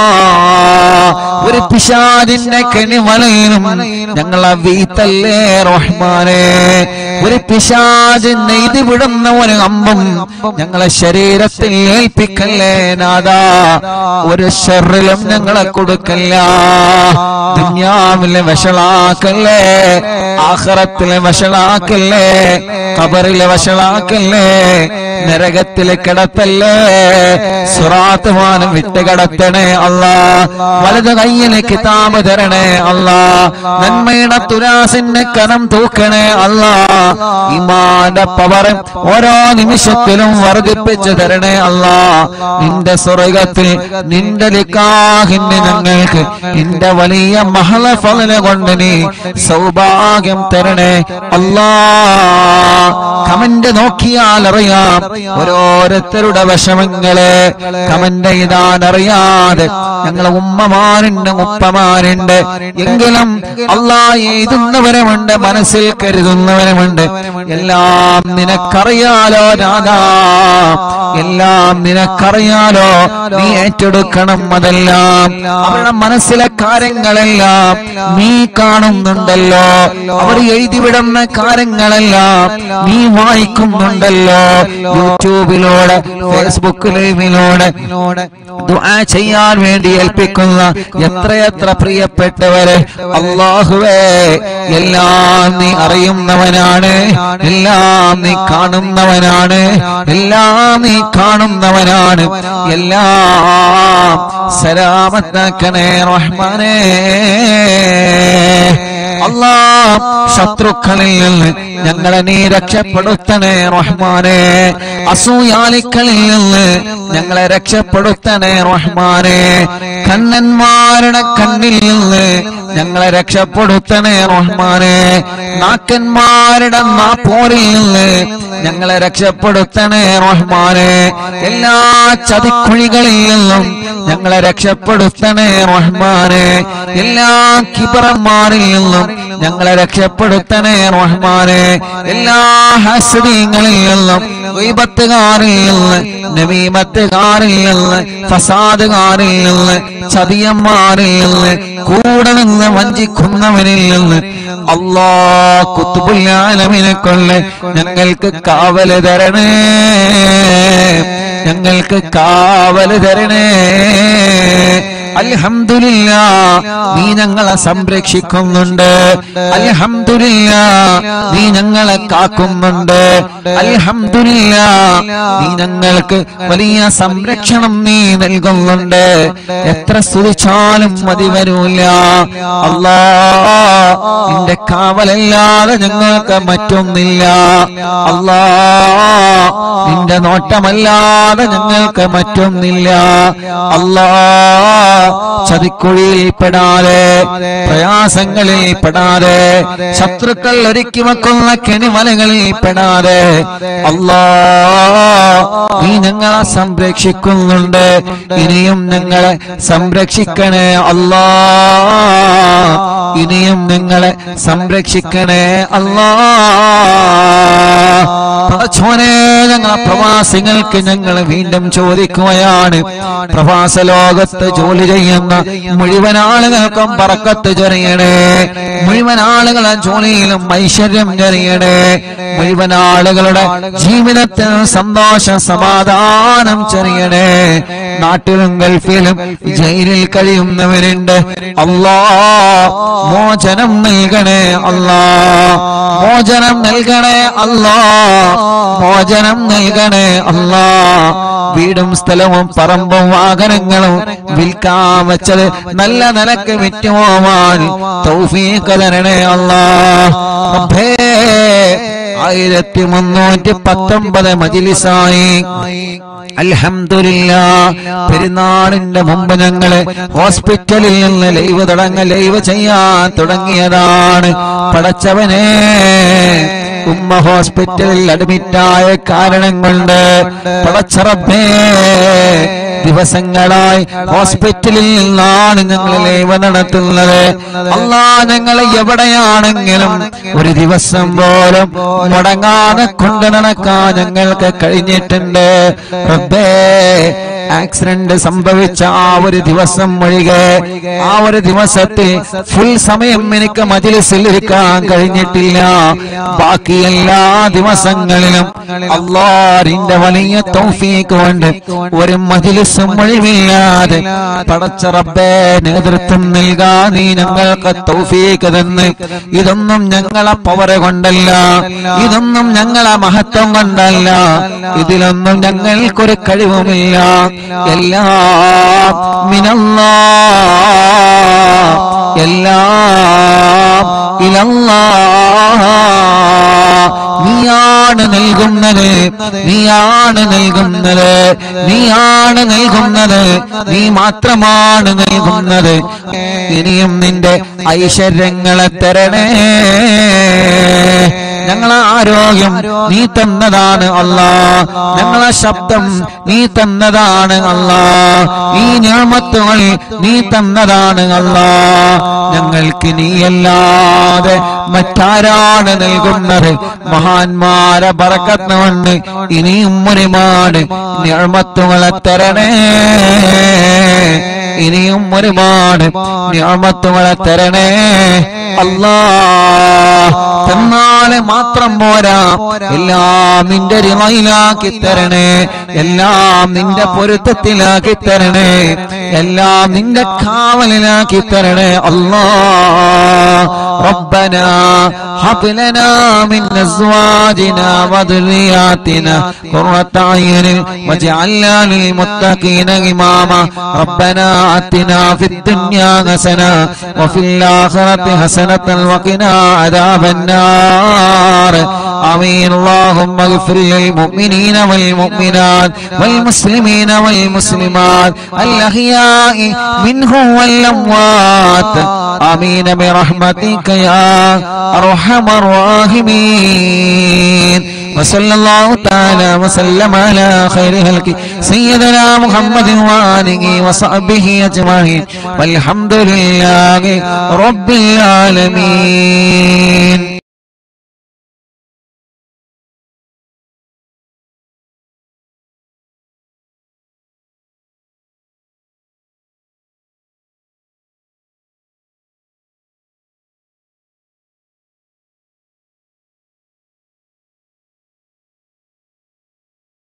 ഒരു പിശാദിന്റെ കെണിമലയിലും ഞങ്ങളെ വീത്തല്ലേ റഹ്മാനെ ഒരു പിശാദിന്റെ ഇത് വിടുന്ന ഒരു അമ്പും ഞങ്ങളെ ശരീരത്തിൽ ഏൽപ്പിക്കല്ലേ നാദാ ഒരു ഷെറിലും ഞങ്ങളെ കൊടുക്കല്ല ദുന്യാവിലെ വഷളാക്കല്ലേ ആഖിറത്തിലെ വഷളാക്കല്ലേ ഖബറിലെ വഷളാക്കല്ലേ നരകത്തിലെ കിടത്തല്ലേ സുറാത്ത് മാനം വിട്ട് കിടത്തണേ അല്ലാ വലത് കയ്യിലെ കിതാബ് തരണേ അല്ലാ നന്മയുടെ തുലാസിന്റെ കനം തൂക്കണേ അല്ലാ ഇമാന്റെ പവർ ഓരോ നിമിഷത്തിലും വർദ്ധിപ്പിച്ചു തരണേ അല്ലാ നിന്റെ സ്വർഗത്തിൽ നിന്റെ ലിക്കാഹിന് ഞങ്ങൾക്ക് നിന്റെ വലിയ മഹള ഫലന കൊണ്ട് നീ സൗഭാഗ്യം തരണേ അല്ലാ കമന്റ് നോക്കിയാൽ അറിയാം ഓരോരുത്തരുടെ വിഷമങ്ങള് കമന്റ് എഴുതാൻ അറിയാതെ ഞങ്ങളെ ഉമ്മമാരുണ്ട് ഉപ്പമാരുണ്ട് എങ്കിലും അള്ളാ എഴുതുന്നവരുമുണ്ട് മനസ്സിൽ കരുതുന്നവരുമുണ്ട് എല്ലാം നിനക്കറിയാലോ രാധാ എല്ലാം നിനക്കറിയാലോ നീ ഏറ്റെടുക്കണം അതെല്ലാം അവരുടെ മനസ്സിലെ കാര്യങ്ങളെല്ലാം നീ കാണുന്നുണ്ടല്ലോ അവർ എഴുതിവിടുന്ന കാര്യങ്ങളെല്ലാം നീ വായിക്കുന്നുണ്ടല്ലോ യൂട്യൂബിലൂടെ ഫേസ്ബുക്ക് ലൈവിലൂടെ ദുആ ചെയ്യാൻ വേണ്ടി ഏൽപ്പിക്കുന്ന എത്രയെത്ര പ്രിയപ്പെട്ടവരെ അള്ളാഹുവേ എല്ലാം നീ അറിയുന്നവനാണ് എല്ലാം നീ കാണുന്നവനാണ് എല്ലാം നീ കാണുന്നവനാണ് എല്ലാം സലാമത്താക്കണേ റഹ്മാനേ അല്ലാ ശത്രുക്കളിൽ നിന്ന് ഞങ്ങളെ നീ രക്ഷപ്പെടുത്തണേ റഹ്മാനെ അസൂയാലിക്കളിൽ നിന്ന് ഞങ്ങളെ രക്ഷപ്പെടുത്തണേ റഹ്മാനെ കണ്ണന്മാരുടെ കണ്ണിൽ നിന്ന് ഞങ്ങളെ രക്ഷപ്പെടുത്തണേ റഹ്മാനെ നാക്കന്മാരുടെ നാപ്പോരിൽ നിന്ന് ഞങ്ങളെ രക്ഷപ്പെടുത്തണേ റഹ്മാനെ എല്ലാ ചതിക്കുഴികളിൽ നിന്നും ഞങ്ങളെ രക്ഷപ്പെടുത്തണേ റഹ്മാനെ എല്ലാ കിബറന്മാരിൽ നിന്നും ഞങ്ങളെ രക്ഷപ്പെടുത്തണേ റഹ്മാനെ എല്ലാ ഹസദീങ്ങളിൽ നിന്നും വിപത്തുകാരിൽ നിന്ന് നവീമത്തുകാരിൽ നിന്ന് ഫസാദുകാരിൽ നിന്ന് ചതിയന്മാരിൽ നിന്ന് കൂടെ നിന്ന് വഞ്ചിക്കുന്നവരിൽ നിന്ന് അള്ളാ കുത്തുബുല്ലാലമിനെ കൊള്ളെ ഞങ്ങൾക്ക് കാവല് തരണേ ഞങ്ങൾക്ക് കാവല് തരണേ അൽഹംദുലില്ല നീ ഞങ്ങളെ സംരക്ഷിക്കുന്നുണ്ട് അൽഹംദുലില്ല നീ ഞങ്ങളെ കാക്കുന്നുണ്ട് അൽഹംദുലില്ല നീ ഞങ്ങൾക്ക് വലിയ സംരക്ഷണം നീ നൽകുന്നുണ്ട് എത്ര സ്തുതിച്ചാലും മതി വരൂല അല്ലാ നിന്റെ കാവലല്ലാതെ ഞങ്ങൾക്ക് മറ്റൊന്നില്ല അല്ലാ നിന്റെ നോട്ടമല്ലാതെ ഞങ്ങൾക്ക് മറ്റൊന്നില്ല അല്ലാ ചതിക്കുഴിയിൽ പെടാതെ പ്രയാസങ്ങളിൽ പെടാതെ ശത്രുക്കൾ ഒരുക്കി വെക്കുന്ന കെണിമലകളിൽ പെടാതെ അല്ലാ നീ ഞങ്ങളെ സംരക്ഷിക്കുന്നുണ്ട് ഇനിയും ഞങ്ങളെ സംരക്ഷിക്കണേ അല്ലാ ഇനിയും നിങ്ങളെ സംരക്ഷിക്കണേ അല്ലാ പടച്ചോനെ ഞങ്ങളെ പ്രവാസികൾക്ക് ഞങ്ങൾ വീണ്ടും ചോദിക്കുകയാണ് പ്രവാസ ലോകത്ത് ജോലി ചെയ്യുന്ന മുഴുവൻ ആളുകൾക്കും പറക്കത്ത് ചൊരിയണേ മുഴുവൻ ആളുകളെ ജോലിയിലും ഐശ്വര്യം ചൊരിയണേ മുഴുവൻ ആളുകളുടെ ജീവിതത്തിൽ സന്തോഷ സമാധാനം ചൊരിയണേ നാട്ടിലും ഗൾഫിലും ജയിലിൽ കഴിയുന്നവരുണ്ട് അല്ലാ മോചനം നൽകണേ അല്ലാ മോചനം നൽകണേ അല്ലാ മോചനം നൽകണേ അല്ലാ വീടും സ്ഥലവും പറമ്പും വാഹനങ്ങളും വിൽക്കാൻ വെച്ചത് നല്ല നിലക്ക് വിറ്റുപോവാൻ തൗഫീഖ് തരണേ അല്ലാ റബ്ബേ ആയിരത്തി മുന്നൂറ്റി പത്തൊമ്പത് മജിലിസായി അൽഹംദുലില്ല പെരുന്നാളിന്റെ മുമ്പ് ഞങ്ങള് ഹോസ്പിറ്റലിൽ നിന്ന് ലൈവ് തുടങ്ങ ലൈവ് ചെയ്യാൻ തുടങ്ങിയതാണ് പടച്ചവനെ ഉമ്മ ഹോസ്പിറ്റലിൽ അഡ്മിറ്റായ കാരണം കൊണ്ട് പടച്ചറബേ ദിവസങ്ങളായി ഹോസ്പിറ്റലിൽ നിന്നാണ് ഞങ്ങൾ ലൈവ് നടത്തുന്നത് അല്ലാ ഞങ്ങൾ എവിടെയാണെങ്കിലും ഒരു ദിവസം പോലും മുടങ്ങാതെ കൊണ്ടു നടക്കാൻ ഞങ്ങൾക്ക് കഴിഞ്ഞിട്ടുണ്ട് റബ്ബേ ആക്സിഡന്റ് സംഭവിച്ച ആ ഒരു ദിവസം ഒഴികെ ആ ഒരു ദിവസത്തിൽ ഫുൾ സമയം എനിക്ക് മജിലിസിൽ ഇരിക്കാൻ കഴിഞ്ഞിട്ടില്ല ബാക്കി എല്ലാ ദിവസങ്ങളിലും അള്ളാറിന്റെ വലിയ തൗഫീക്ക് കൊണ്ട് ഒരു മജിലിസും ഒഴിവില്ലാതെ പടച്ച റബ്ബേ നേതൃത്വം നൽകാൻ നീ ഞങ്ങൾക്ക് തൗഫീക്ക് തന്ന് ഇതൊന്നും ഞങ്ങളെ പവറ് കൊണ്ടല്ല ഇതൊന്നും ഞങ്ങളെ മഹത്വം കൊണ്ടല്ല ഇതിലൊന്നും ഞങ്ങൾക്കൊരു കഴിവുമില്ല എല്ലാം മിനല്ലാ എല്ലാം ഇലല്ലാ നീയാണ് നൽകുന്നത് നീയാണ് നൽകുന്നത് നീയാണ് നൽകുന്നത് നീ മാത്രമാണ് നൽകുന്നത് ഇനിയും നിന്റെ ഐശ്വര്യങ്ങളെ തരണേ ഞങ്ങളെ ആരോഗ്യം നീ തന്നതാണ് അല്ലാ ഞങ്ങളെ ശബ്ദം നീ തന്നതാണ് അല്ലാ ഈ ഞാമത്തുകൾ നീ തന്നതാണ് അല്ലാ ഞങ്ങൾക്ക് നീയല്ലാതെ മറ്റാരാണ് നൽകുന്നത് മഹാന്മാരെ പറക്കത്തുകൊണ്ട് ഇനിയും ഒരുപാട് ഞാമത്തുകളെ തരണേ ഇനിയും ഒരുപാട് ഞാമത്തുകളെ തരണേ അല്ലാ തന്നാല് മാത്രം പോരാ എല്ലാം നിന്റെ റിമയിലാക്കി തരണേ എല്ലാം നിന്റെ പൊരുത്തത്തിലാക്കി തരണേ എല്ലാം നിന്റെ കാവലിലാക്കി തരണേ അല്ലാ ربنا هب لنا من ازواجنا وذرياتنا قرة اعين واجعلنا للمتقين اماما ربنا اتنا في الدنيا حسنه وفي الاخره حسنه وقنا عذاب النار آمين اللهم اغفر للمؤمنين والمؤمنات والمسلمين والمسلمات الأحياء منهم والأموات آمين برحمتك يا أرحم الراحمين وصلى الله تعالى وسلم على خير خلق سيدنا محمد وآله وصحبه أجمعين والحمد لله رب العالمين